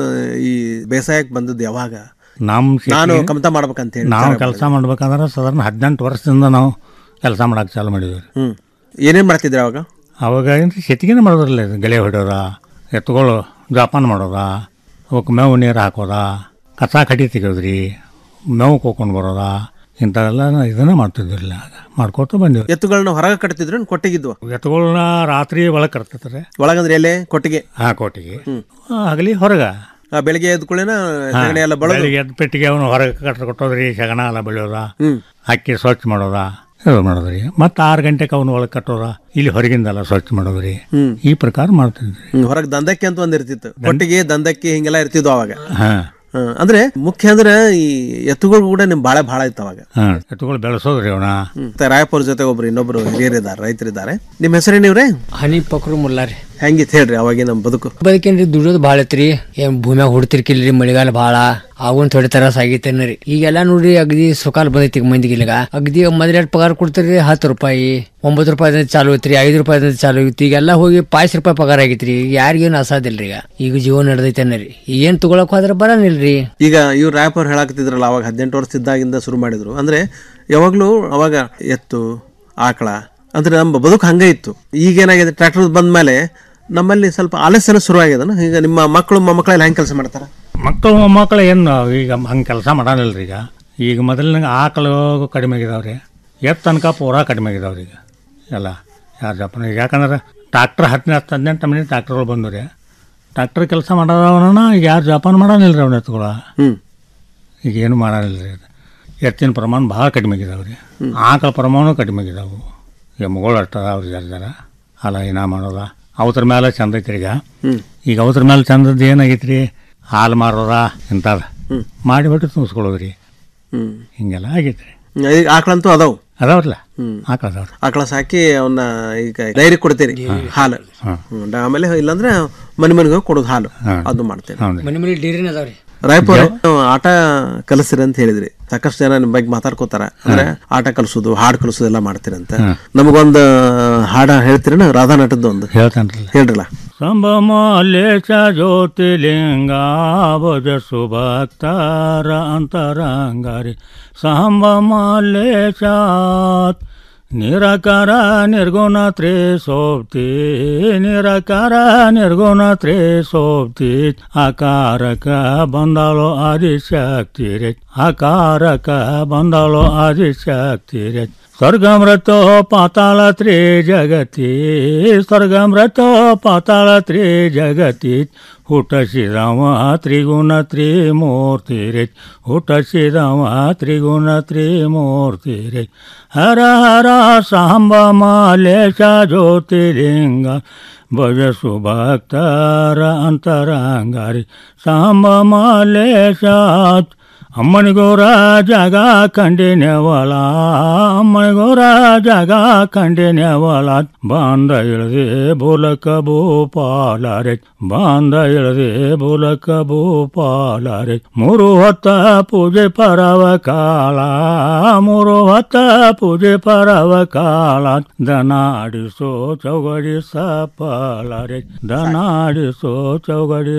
ಈ ಬೇಸಾಯಕ್ಕೆ ಬಂದದ್ದು ಯಾವಾಗ ನಮ್ಮ ನಾನು ಶೆಟ್ಟಿ- ಕಮತ ಮಾಡ್ಬೇಕಂತ ಹೇಳಿ ನಾವು ವಿಚಾರ ಕೆಲಸ ಮಾಡ್ಬೇಕಂದ್ರೆ ಸಾಧಾರಣ ಹದಿನೆಂಟು ವರ್ಷದಿಂದ ನಾವು ಕೆಲಸ ಮಾಡಕ್ಕೆ ಚಾಲು ಮಾಡಿದ್ವಿ ಹ್ಮ್ ಏನೇನ್ ಮಾಡ್ತಿದ್ರಿ ಅವಾಗ ಅವಾಗ ಏನು ಸೆತಿಗೆನೇ ಮಾಡೋದ್ರಲ್ಲ ಇದು ಗಳೆ ಹೊಡೆಯೋದ ಎತ್ತುಗಳು ಜೋಪಾನ ಮಾಡೋದ ಅವಕ್ಕೆ ಮೇವು ನೀರು ಹಾಕೋದ ಕಸ ಕಡಿ ತೆಗೆಯೋದ್ರಿ ಮೇವು ಕೋಕೊಂಡು ಬರೋದ ಇಂಥವೆಲ್ಲ ಇದನ್ನ ಮಾಡ್ತಿದ್ದಿರಲಿಲ್ಲ ಆಗ ಮಾಡ್ಕೋತ ಬಂದಿವಿ ಎತ್ತುಗಳನ್ನ ಹೊರಗೆ ಕಟ್ತಿದ್ರು ಕೊಟ್ಟಿಗಿದ್ವು ಎತ್ತುಗಳನ್ನ ರಾತ್ರಿ ಒಳಗೆ ಕಟ್ತಿರ್ತಾರೆ ಒಳಗಂದ್ರೆ ಎಲೆ ಕೊಟ್ಟಿಗೆ ಹಾ ಕೋಟಿಗೆ ಆಗಲಿ ಹೊರಗೆ ಆ, ಬೆಳಿಗ್ಗೆ ಎದ್ಕೊಳ್ಳೇನ ಸಗಣಿ ಎಲ್ಲ ಬಳದು ಬೆಳಿಗ್ಗೆ ಎದ್ದು ಪೆಟ್ಟಿಗೆ ಅವನು ಹೊರಗೆ ಕಟ್ಟ ಕೊಟ್ಟೋದ್ರಿ ಸಗಣ ಎಲ್ಲ ಬೆಳೆಯೋದ ಹ್ಮ್. ಅಕ್ಕಿ ಸ್ವಚ್ಛ ಮಾಡೋದ ಇದು ಮಾಡೋದ್ರಿ ಮತ್ತೆ ಆರು ಗಂಟೆಗೆ ಅವನು ಒಳಗೆ ಕಟ್ಟೋರ ಇಲ್ಲಿ ಹೊರಗಿಂದೆಲ್ಲ ಸ್ವಚ್ಛ ಮಾಡೋದ್ರಿ ಹ್ಮ್. ಈ ಪ್ರಕಾರ ಮಾಡ್ತಿದ್ರಿ ಹೊರಗೆ ದಂಧಕ್ಕೆ ಅಂತ ಒಂದ್ ಇರ್ತಿತ್ತು ಕೊಟ್ಟಿಗೆ ದಂಧಕ್ಕೆ ಹಿಂಗೆಲ್ಲ ಇರ್ತಿದ್ವು ಅವಾಗ ಹಾ ಹ್ಮ್. ಅಂದ್ರೆ ಮುಖ್ಯ ಅಂದ್ರೆ ಈ ಎತ್ತುಗಳು ಕೂಡ ನಿಮ್ ಬಾಳೆ ಭಾಳ ಇತ್ತು ಅವಾಗ ಹಾ ಎತ್ತುಗಳು ಬೆಳೆಸೋದ್ರಿ ಅವನ ಮತ್ತೆ ರಾಯಪುರ ಜೊತೆ ಒಬ್ರು ಇನ್ನೊಬ್ರು ಹಿರಿಯರಿದ್ದಾರೆ ರೈತರಿದ್ದಾರೆ ನಿಮ್ಮ ಹೆಸರೇನಿವ್ರೆ ಹನಿ ಪಕ್ರು ಮುಲ್ಲಾರಿ ಹೆಂಗಿತ್ ಹೇಳ್ರಿ ಅವಾಗಿನ ನಮ್ಮ ಬದುಕು ಬದುಕೇನ್ರಿ ದುಡಿಯೋದು ಭಾಳ ಐತ್ರಿ ಏನ್ ಭೂಮ್ಯಾಗ ಹುಡ್ತಿರ್ಕಿಲ್ರಿ ಮಳೆಗಾಲ ಭಾಳ ಅವನ್ ಥೋಡೆ ತ್ರಾಸ ಆಗೈತೇನ್ರಿ ಈಗೆಲ್ಲ ನೋಡ್ರಿ ಅಗದಿ ಸುಕಾಲ್ ಬಂದೈತಿ ಈಗ ಮಂದಿಗೆ ಇಲ್ಲಿಗ ಅಗದಿ ಮೊದಲ ಪಗಾರ ಕೊಡ್ತೀರಿ ಹತ್ತು ರೂಪಾಯಿ ಒಂಬತ್ತು ರೂಪಾಯಿ ಚಾಲು ಐತ್ರಿ ಐದು ರೂಪಾಯಿ ಚಾಲು ಐತಿ ಈಗೆಲ್ಲ ಹೋಗಿ ಪಾಯ್ಸ್ ರೂಪಾಯಿ ಪಗಾರ ಆಗೈತ್ರಿ ಈಗ ಯಾರಿಗೇನು ಅಸಾದಿಲ್ರಿ ಈಗ ಈಗ ಜೀವನ ನಡೆದೈತೇನ್ರಿ ಏನ್ ತಗೊಳಕ್ ಹೋದ್ರ ಬರನಿಲ್ರಿ ಈಗ ಇವ್ರು ರಾಯಪುರ ಹೇಳಾಕತ್ತಿದ್ರಲ್ಲ ಅವಾಗ ಹದಿನೆಂಟು ವರ್ಷದಿದ್ದಾಗಿಂದ ಶುರು ಮಾಡಿದ್ರು ಅಂದ್ರೆ ಯಾವಾಗ್ಲೂ ಅವಾಗ ಎತ್ತು ಆಕಳ ಅಂದ್ರೆ ನಮ್ಮ ಬದುಕು ಹಂಗೆ ಇತ್ತು ಈಗೇನಾಗಿದೆ ಟ್ರ್ಯಾಕ್ಟರ್ ಬಂದ್ಮೇಲೆ ನಮ್ಮಲ್ಲಿ ಸ್ವಲ್ಪ ಆಲಸ್ಯನ ಶುರು ಆಗ್ಯದನ ಈಗ ನಿಮ್ಮ ಮಕ್ಕಳು ಮೊಮ್ಮಕ್ಕಳೆಲ್ಲ ಹೆಂಗೆ ಕೆಲಸ ಮಾಡ್ತಾರ ಮಕ್ಕಳು ಮೊಮ್ಮಕ್ಕಳು ಏನು ಈಗ ಹಂಗೆ ಕೆಲಸ ಮಾಡಾನಿಲ್ರಿ ಈಗ ಈಗ ಮೊದಲಿನ ಆಕಳು ಕಡಿಮೆ ಆಗಿದಾವ್ರಿ ಎತ್ತ ತನಕ ಪೂರಾ ಕಡಿಮೆ ಆಗಿದಾವ್ರಿ ಈಗ ಎಲ್ಲ ಯಾರು ಜಪಾನ ಯಾಕಂದ್ರೆ ಟ್ರಾಕ್ಟರ್ ಹತ್ತನೇ ಹತ್ತು ಹದಿನೆಂಟು ಮನೆ ಟ್ರಾಕ್ಟರ್ಗಳು ಬಂದು ರೀ ಟ್ರಾಕ್ಟರ್ ಕೆಲಸ ಮಾಡೋದವನ ಈಗ ಯಾರು ಜಪಾನ್ ಮಾಡಾನಿಲ್ರಿ ಅವ್ನ ಎತ್ತುಗಳ ಹ್ಮ್. ಈಗ ಏನು ಮಾಡಾನಿಲ್ರಿ ಅದು ಎತ್ತಿನ ಪ್ರಮಾಣ ಭಾಳ ಕಡಿಮೆ ಆಗಿದಾವ್ರಿ ಆಕಳ ಪ್ರಮಾಣ ಕಡಿಮೆ ಆಗಿದಾವು ಎಮ್ಮೆಗಳು ಅಷ್ಟು ಅದಾವ್ರಿ ಜರ ಜರ ಅಲ್ಲ ಏನ ಮಾಡೋದ ಅವತ್ರ ಮೇಲೆ ಚಂದ ಐತ್ರಿ ಈಗ ಹ್ಮ್. ಈಗ ಅವತ್ರ ಮೇಲೆ ಚಂದದ್ದು ಏನಾಗೈತ್ರಿ ಹಾಲು ಮಾರೋದ ಇಂಥದ ಮಾಡಿಬಿಟ್ಟು ತುಂಬಿಸ್ಕೊಳ್ಳೋದ್ರಿ ಹ್ಮ್ ಹಿಂಗೆಲ್ಲ ಆಗೈತ್ರಿ ಈಗ ಆಕಳಂತೂ ಅದಾವು ಅದಾವ್ರಲ್ಲ ಹ್ಮ್. ಆಕಳ ಅದಾವ್ರಿ ಆಕಳ ಸಾಕಿ ಅವನ್ನ ಈಗ ಡೈರಿ ಕೊಡ್ತೀರಿ ಹಾಲು ಹ್ಮ್. ಆಮೇಲೆ ಇಲ್ಲಾಂದ್ರೆ ಮನೆ ಮನೆಗೆ ಹೋಗಿ ಕೊಡೋದು ಹಾಲು ಅದು ಮಾಡ್ತೇವೆ ಮನೆ ಮನೆ ಡೀರಿನ ಅದಾವ್ರಿ ರಾಯಪುರ ಆಟ ಕಲಿಸ್ರಿ ಅಂತ ಹೇಳಿದ್ರಿ ಸಾಕಷ್ಟು ಜನ ನಿಮ್ ಬಗ್ಗೆ ಮಾತಾಡ್ಕೋತಾರ ಅಂದ್ರೆ ಆಟ ಕಲಿಸೋದು ಹಾಡು ಕಲಿಸೋದು ಎಲ್ಲ ಮಾಡ್ತೀರಂತ ನಮಗೊಂದು ಹಾಡ ಹೇಳ್ತೀರೇನ ರಾಧಾ ನಟದ್ದು ಒಂದು ಹೇಳ್ತಾನ್ರಲ್ಲ ಹೇಳ್ರಲ್ಲ ಸಂಭಮಾಲೇಶ ಜ್ಯೋತಿಲಿಂಗ ಭಜ ಸುಭಕ್ತಾರ ಅಂತರಂಗಾರಿ ಸಂಭಮಾಲೇಶಾತ್ ನಿರಾಕಾರ ನಿರ್ಗುಣ ತ್ರಿಸೋಪ್ತಿ ನಿರಾಕಾರ ನಿರ್ಗುಣ ತ್ರಿಸೋಪ್ತಿ ಆಕಾರಕ ಬಂದಾಳೋ ಆದಿಶಕ್ತಿ ರೇ ಆಕಾರಕ ಬಂದಾಳೋ ಆದಿಶಕ್ತಿ ರೇ ಸ್ವರ್ಗಮೃತೋ ಪಾತಾಳ ತ್ರಿ ಜಗತಿ ಸ್ವರ್ಗಮೃತೋ ಪಾತಾಳ ತ್ರಿ ಜಗತಿ ಹುಟ್ಟಸಿದವ ತ್ರಿಗುಣ ತ್ರಿಮೂರ್ತಿ ರೇ ಹುಟ್ಟಸಿದವ ತ್ರಿಗುಣ ತ್ರಿಮೂರ್ತಿ ರೇ ಹರ ಹರ ಸಾಂಬ ಮಾಲೇಶ ಜ್ಯೋತಿಲಿಂಗ ಭಜ ಸುಭಕ್ತರ ಅಂತರಂಗಾರಿ ಸಾಂಬ ಮಾಲೇಶ ಅಮ್ಮನಿಗೋರ ಜಾಗ ಕಂಡಿನೆವಲ ಅಮ್ಮನಿಗೋರ ಜಾಗ ಕಂಡಿನೆವಲ ಬಾಂದ ಇಳದೆ ಬೋಲಕ ಭೂಪಾಲಾರೆ ಬಾಂದ ಇಳದೆ ಬೋಲಕ ಭೂಪಾಲಾರೆ ಮೂರು ಹೊತ್ತ ಪೂಜೆ ಪರವ ಕಾಲ ಮೂರು ಹೊತ್ತ ಪೂಜೆ ಪರವ ಕಾಲ ದನಾಡಿಸೋ ಚೌಗಡಿ ಸಪಾಲಾರೆ ದನಾಡಿಸೋ ಚೌಗಡಿ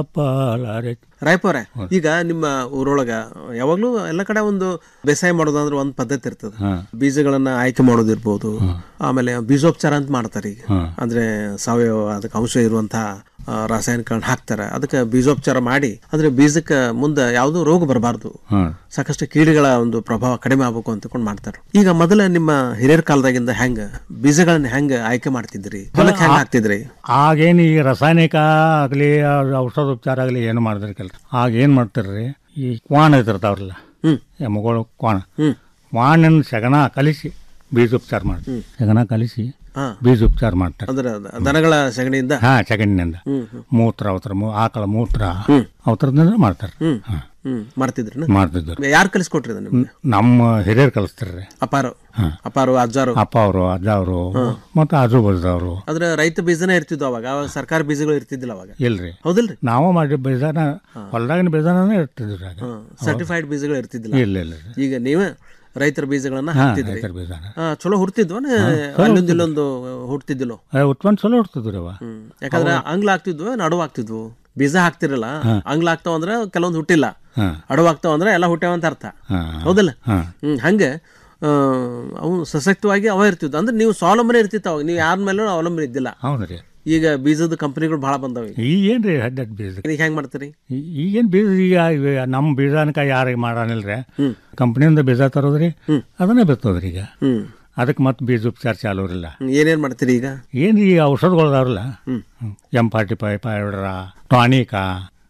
ಸಪಾಲಾರೆ ರಾಯಪುರ ಈಗ ನಿಮ್ಮ ಊರೊಳಗ ಯಾವಾಗ್ಲೂ ಎಲ್ಲ ಕಡೆ ಒಂದು ಬೇಸಾಯ ಮಾಡೋದಂದ್ರೆ ಒಂದು ಪದ್ಧತಿ ಇರ್ತದೆ ಬೀಜಗಳನ್ನ ಆಯ್ಕೆ ಮಾಡೋದಿರ್ಬೋದು ಆಮೇಲೆ ಬೀಜೋಪಚಾರ ಅಂತ ಮಾಡ್ತಾರೆ ಈಗ ಅಂದ್ರೆ ಸಾವಯವ ಅದಕ್ಕೆ ಅಂಶ ಇರುವಂತಹ ಆ, ರಾಸಾಯನಿಕಗಳನ್ನ ಹಾಕ್ತಾರೆ ಅದಕ್ಕೆ ಬೀಜೋಪಚಾರ ಮಾಡಿ ಅಂದ್ರೆ ಬೀಜಕ್ಕೆ ಮುಂದೆ ಯಾವುದೋ ರೋಗ ಬರಬಾರ್ದು ಸಾಕಷ್ಟು ಕೀಡುಗಳ ಒಂದು ಪ್ರಭಾವ ಕಡಿಮೆ ಆಗ್ಬೇಕು ಅಂತಕೊಂಡು ಮಾಡ್ತಾರೆ ಈಗ ಮೊದಲ ನಿಮ್ಮ ಹಿರಿಯರ ಕಾಲದಾಗಿಂದ ಹೆಂಗ ಬೀಜಗಳನ್ನ ಹೆಂಗ ಆಯ್ಕೆ ಮಾಡ್ತಿದ್ರಿ ಹೊಲಕ್ಕೆ ಹೆಂಗ್ ಹಾಕ್ತಿದ್ರಿ ಆಗೇನು ಈ ರಾಸಾಯನಿಕ ಆಗಲಿ ಔಷಧೋಪಚಾರ ಆಗಲಿ ಏನು ಮಾಡಿದ್ರಿ ಕೆಲ್ಸ ಆಗ ಏನು ಮಾಡ್ತಾರ್ರಿ ಈ ಕ್ವಾಣ ಇರ್ತಾವ್ರಲ್ಲ ಎಮ್ಮಗಳು ಕ್ವಾಣ ಕ್ವಾಣನ ಸಗಣ ಕಲಿಸಿ ಬೀಜೋಪಚಾರ ಮಾಡ್ತಾರೆ ಸಗಣ ಕಲಿಸಿ ಹಾ. ಬೀಜೋಪಚಾರ ಮಾಡ್ತಾರೆ ಅಂದ್ರೆ ದ- ದನಗಳ ಸಗಣಿಯಿಂದ ಹಾ ಸಗಣಿನಿಂದ ಹ್ಮ್, ಹ್ಮ್. ಮೂತ್ರ ಅವತರ ಆಕಳ ಮೂತ್ರ ಅವತರದಿಂದ ಮಾಡ್ತಾರೆ ಹ್ಮ್ ಹಾ. ಹ್ಮ್ ಮಾಡ್ತಿದ್ರಿ ಮಾಡ್ತಿದ್ರು ಯಾರು ಕಲಿಸ್ಕೊಟ್ರಿ ಅದನ್ನ ನಿಮ್ಗೆ ನಮ್ಮ ಹಿರಿಯರು ಕಲಿಸ್ತಾರ್ರಿ ಅಪಾರು ಹಾ. ಅಪಾರು ಅಜ್ಜಾರು ಅಪ್ಪ ಅವರು ಅಜ್ಜ ಅವರು ಮತ್ತು ಆಜು ಬಾಜುದವರು ಅಂದ್ರೆ ರೈತ ಬೀಜನೇ ಇರ್ತಿದ್ವು ಅವಾಗ ಅವಾಗ ಸರ್ಕಾರ ಬೀಜಗಳು ಇರ್ತಿದ್ದಿಲ್ಲ ಅವಾಗ ಇಲ್ರಿ ಹೌದಿಲ್ರಿ ನಾವು ಮಾಡಿ ಬೀಜನ ಹೊಲ್ದಾಗಿನ ಬೀಜನೇ ಇರ್ತಿದ್ರಿ ಆಗ ಸರ್ಟಿಫೈಡ್ ಬೀಜಗಳು ಇರ್ತಿದ್ದಿಲ್ಲ ಇಲ್ಲ ಇಲ್ಲ ಇಲ್ಲ. ಈಗ ನೀವೇ ರೈತರ ಬೀಜಗಳನ್ನ ಹಾ, ಹಾಕ್ತಿದ್ರಿ ರೈತರ ಬೀಜನ. ಆ, ಚಲೋ ಹುಡ್ತಿದ್ವನ ಚಲೋ ಅಲ್ಲೊಂದು ಇಲ್ಲೊಂದು ಹುಡ್ತಿದ್ದಿಲ್ಲೋ ಏ, ಉತ್ಪನ್ನ ಚಲೋ ಇರ್ತದ್ರಿ ಅವ ಯಾಕಂದ್ರೆ ಅಂಗ್ಲ ಆಗ್ತಿದ್ವು ನಡುವು ಆಗ್ತಿದ್ವು ಬೀಜ ಹಾಕ್ತಿರಲ್ಲ ಅಂಗ್ಲ ಆಗ್ತಾವ ಅಂದ್ರೆ ಕೆಲವೊಂದು ಹುಟ್ಟಿಲ್ಲ ಹಾ. ಅಡವು ಆಗ್ತಾವ ಅಂದ್ರೆ ಎಲ್ಲ ಹುಟ್ಟ್ಯಾವ ಅಂತ ಅರ್ಥ ಹಾ. ಹೌದಲ್ಲ ಹಾ. ಹ್ಮ್ ಹಂಗೆ ಆ, ಅವು ಸಶಕ್ತವಾಗಿ ಅವ ಇರ್ತಿದ್ವು ಅಂದ್ರೆ ನೀವು ಸ್ವಾವಲಂಬನೆ ಇರ್ತಿತ್ತು ಅವಾಗ ನೀವು ಯಾರ ಮೇಲೂ ಅವಲಂಬನೆ ಇದ್ದಿಲ್ಲ ಹೌದ್ರಿ ಈಗ ಬೀಜದ ಕಂಪನಿಗಳು ಭಾಳ ಬಂದವೆ ಈಗ ಏನ್ರಿ ಹಡ್ಡಡ್ ಬೀಜ ಈಗ ಹೆಂಗ್ ಮಾಡ್ತೀರಿ ಈ- ಈಗೇನ್ ಬೀಜ ಈಗ ಇವ ನಮ್ಮ ಬೀಜನಕ ಯಾರಿಗೆ ಮಾಡಾನಿಲ್ರಿ ಕಂಪ್ನಿಯಿಂದ ಬೀಜ ತರೋದ್ರಿ ಅದನ್ನೇ ಬಿತ್ತೋದ್ರಿ ಈಗ ಅದಕ್ಕೆ ಮತ್ತೆ ಬೀಜ ಉಪಚಾರ ಚಾಲು ಇರಲ್ಲ ಹ್ಮ್, ಏನೇನ್ ಮಾಡ್ತೀರಿ ಈಗ ಏನು ಈ ಔಷಧಗಳು ಅದಾವ್ರಲ್ಲ ಎಂ ಫಾರ್ಟಿ ಫೈವ್ ಪೈಡ್ರ ಟಾನಿಕ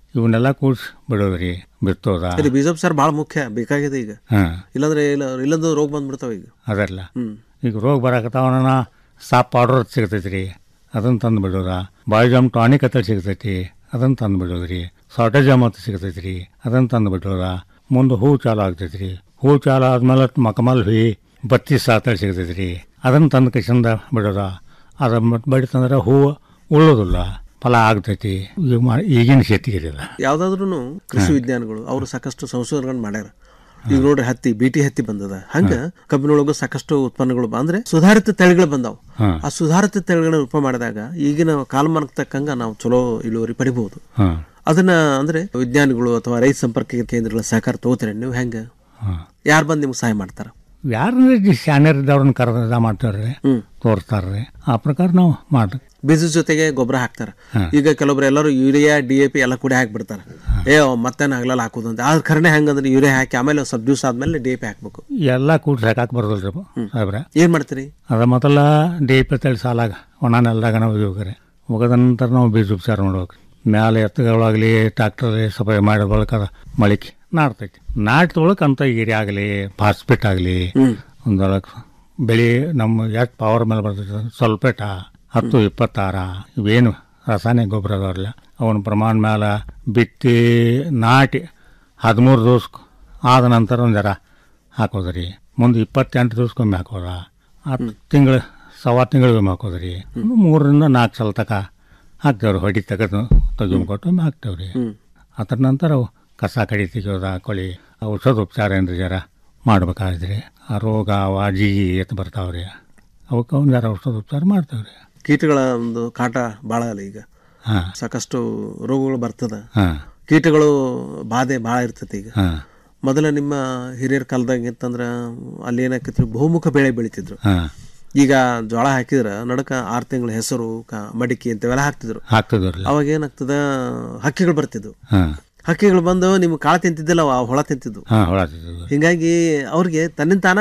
ಇವನ್ನೆಲ್ಲ ಕೂಡ್ಸಿ ಬಿಡೋದ್ರಿ ಬಿತ್ತೋದ ಇಲ್ಲಿ ಬೀಜೋಪಚಾರ ಭಾಳ ಮುಖ್ಯ ಬೇಕಾಗಿದೆ ಈಗ ಹಾ. ಇಲ್ಲಾಂದ್ರೆ ಇಲ್ಲ ಇಲ್ಲಂದ್ರೆ ರೋಗ ಬಂದ್ಬಿಡ್ತಾವ ಈಗ ಅದಲ್ಲ ಹ್ಮ್. ಈಗ ರೋಗ ಬರಾಕತ್ತಾವನ ಸಾಪ್ ಪೌಡರ್ ಸಿಗ್ತೈತಿ ರೀ ಅದನ್ನು ತಂದು ಬಿಡೋದ ಬಾಯ್ಜಾಮ್ ಟಾನಿಕ್ ಅಂತ ಸಿಗ್ತೈತಿ ಅದನ್ನು ತಂದು ಬಿಡೋದ್ರಿ ಸಾಟೇಜಾಮ್ ಅಂತ ಸಿಗ್ತೈತಿ ರೀ ಅದನ್ನು ತಂದು ಬಿಡೋದ ಮುಂದೆ ಹೂ ಚಾಲು ಆಗ್ತೈತಿ ರೀ ಹೂ ಚಾಲು ಆದ್ಮೇಲೆ ಮಕಮಲ್ ಹುಯಿ ಬತ್ತಿ ಸಾತಳಿ ಸಿಗ್ತೈತಿ ರೀ ಅದನ್ನು ತಂದು ಕಿಶಂದ ಬಿಡೋದ ಅದು ಮತ್ತೆ ಬಡಿತಂದ್ರೆ ಹೂವು ಉಳ್ಳೋದಿಲ್ಲ ಫಲ ಆಗ್ತೈತಿ ಈಗ ಮಾ- ಈಗಿನ ಶೇತಿಗೆ ಇದೆ ಯಾವ್ದಾದ್ರು ಕೃಷಿ ವಿಜ್ಞಾನಿಗಳು ಅವರು ಸಾಕಷ್ಟು ಸಂಶೋಧನೆ ಮಾಡ್ಯಾರ ಈಗ ನೋಡ್ರಿ ಹತ್ತಿ ಬಿಟಿ ಹತ್ತಿ ಬಂದದ ಹಂಗ ಕಬ್ಬಿನೊಳಗು ಸಾಕಷ್ಟು ಉತ್ಪನ್ನಗಳು ಬ- ಅಂದ್ರೆ ಸುಧಾರಿತ ತಳಿಗಳು ಬಂದಾವ್ ಹಾ. ಆ ಸುಧಾರಿತ ತಳಿಗಳನ್ನ ರೂಪ ಮಾಡಿದಾಗ ಈಗಿನ ಕಾಲಮಾನಕ್ಕೆ ತಕ್ಕಂಗ ನಾವು ಚಲೋ ಇಳುವರಿ ಪಡಿಬಹುದು ಹಾಂ ಅದನ್ನ ಅಂದ್ರೆ ವಿಜ್ಞಾನಿಗಳು ಅಥವಾ ರೈತ ಸಂಪರ್ಕ ಕೇಂದ್ರಗಳ ಸಹಕಾರ ತಗೋತೀರ ನೀವು ಹೆಂಗ ಯಾರು ಬಂದು ನಿಮ್ಗೆ ಸಹಾಯ ಮಾಡ್ತಾರ ಯಾರನ್ನ ಶಾನ್ಯರ್ ಇದ್ದವ್ರನ್ನ ಕರೆದ ಮಾಡ್ತಾರ್ರಿ ತೋರಿಸ್ತಾರ್ರಿ ಆ ಪ್ರಕಾರ ನಾವು ಮಾಡ್ರಿ ಬೀಜದ ಜೊತೆಗೆ ಗೊಬ್ಬರ ಹಾಕ್ತಾರ ಹಾ. ಈಗ ಕೆಲವೊಬ್ರು ಎಲ್ಲರೂ ಯೂರಿಯಾ ಡಿ ಎ ಪಿ ಎಲ್ಲ ಕೂಡ ಹಾಕ್ಬಿಡ್ತಾರ ಏ ಮತ್ತೇನು ಆಗ್ಲಲ್ಲ ಹಾಕೋದು ಅಂತ ಆದ ಕರ್ನೆ ಹೆಂಗಂದ್ರೆ ಯೂರಿಯಾ ಹಾಕಿ ಆಮೇಲೆ ಸ್ವಲ್ಪ ದಿವಸ ಆದ್ಮೇಲೆ ಡಿ ಎ ಪಿ ಹಾಕ್ಬೇಕು ಎಲ್ಲ ಕೂಡಿ ಸಾಕಾಕ್ ಬರೋದಿಲ್ರಿ ಸಾಹೇಬ್ರೆ ಏನ್ ಮಾಡ್ತೀರಿ ಅದ ಮೊದಲ ಡಿ ಇಪ್ಪತ್ತೇಳು ಸಾಲಾಗ ಒಣ ನೆಲದಾಗ ನಾವು ಹೋಗ್ರಿ ಮುಗಿದ ನಂತರ ನಾವು ಬೀಜ ಉಪಚಾರ ಮಾಡ್ಬೇಕು ಮ್ಯಾಲೆ ಎತ್ತುಗಳಾಗಲಿ ಟ್ರಾಕ್ಟರ್ ಸಫಾಯಿ ಮಾಡಿದ ಬಳಿಕ ಅದ ಮಳಿಕೆ ನಾಡ್ತೈತಿ ನಾಟಿದೊಳಗೆ ಅಂತ ಈರಿ ಆಗಲಿ ಫಾಸ್ಫೇಟ್ ಆಗಲಿ ಒಂದೊಳಗೆ ಬೆಳೆ ನಮ್ಮ ಎಷ್ಟು ಪವರ್ ಮೇಲೆ ಬರ್ತೈತೆ ಸ್ವಲ್ಪೇಟ ಹತ್ತು ಇಪ್ಪತ್ತಾರ ಇವೇನು ರಾಸಾಯನಿಕ ಗೊಬ್ಬರ ಅದಾವ್ರಲ್ಲ ಅವನ ಪ್ರಮಾಣ ಮೇಲೆ ಬಿತ್ತಿ ನಾಟಿ ಹದಿಮೂರು ದಿವಸ ಆದ ನಂತರ ಒಂದು ಜರ ಹಾಕೋದ್ರಿ ಮುಂದೆ ಇಪ್ಪತ್ತೆಂಟು ದಿವಸಕ್ಕೊಮ್ಮೆ ಹಾಕೋದ ಹತ್ತು ತಿಂಗಳು ಸವಾ ತಿಂಗಳಿಗೊಮ್ಮೆ ಹಾಕೋದ್ರಿ ಮೂರರಿಂದ ನಾಲ್ಕು ಸಲ ತಕ ಹಾಕ್ತೇವ್ರಿ ಹೊಡಿ ತೆಗೆದು ತೆಗಿದ್ಕೊಟ್ಟು ಒಮ್ಮೆ ಹಾಕ್ತೇವ್ರಿ ಅದ್ರ ನಂತರ ಅವು ಕಸ ಕಡಿ ತೆಗಿಯೋದ ಕೊಳಿ ಔಷಧ ಉಪಚಾರ ಏನ್ರಿ ಜರ ಮಾಡ್ಬೇಕಾದ್ರಿ ಆ ರೋಗ ಅವ ಜಿಗಿ ಎತ್ತು ಬರ್ತಾವ್ರಿ ಅವಕ್ಕೆ ಒಂದು ಜರ ಔಷಧ ಉಪಚಾರ ಮಾಡ್ತೇವ್ರಿ ಕೀಟಗಳ ಒಂದು ಕಾಟ ಭಾಳ ಅಲ್ಲ ಈಗ ಹಾ. ಸಾಕಷ್ಟು ರೋಗಗಳು ಬರ್ತದ ಹಾ. ಕೀಟಗಳು ಬಾಧೆ ಭಾಳ ಇರ್ತೈತಿ ಈಗ ಹಾ. ಮೊದಲ ನಿಮ್ಮ ಹಿರಿಯರ ಕಾಲದಾಗ ಇತ್ತಂದ್ರ ಅಲ್ಲಿ ಏನಾಕಿದ್ರು ಬಹುಮುಖ ಬೆಳೆ ಬೆಳಿತಿದ್ರು ಹಾ. ಈಗ ಜೋಳ ಹಾಕಿದ್ರ ನಡಕ ಆರು ತಿಂಗಳ ಹೆಸರು ಕ- ಮಡಿಕೆ ಇಂಥವೆಲ್ಲ ಹಾಕ್ತಿದ್ರು ಹಾಕ್ತಿದ್ರಿ ಅವಾಗ ಏನಾಗ್ತದ ಹಕ್ಕಿಗಳು ಬರ್ತಿದ್ವು ಹಾಂ ಹಕ್ಕಿಗಳು ಬಂದು ನಿಮ್ ಕಾಳ ತಿಂತಿದ್ದಿಲ್ಲ ಅವ ಹೊಳ ತಿಂತಿದ್ವು ಹಾಂ ಹೊಳ ತಿಂತಿದ್ವು. ಹಿಂಗಾಗಿ ಅವ್ರಿಗೆ ತನ್ನಿಂದ ತಾನ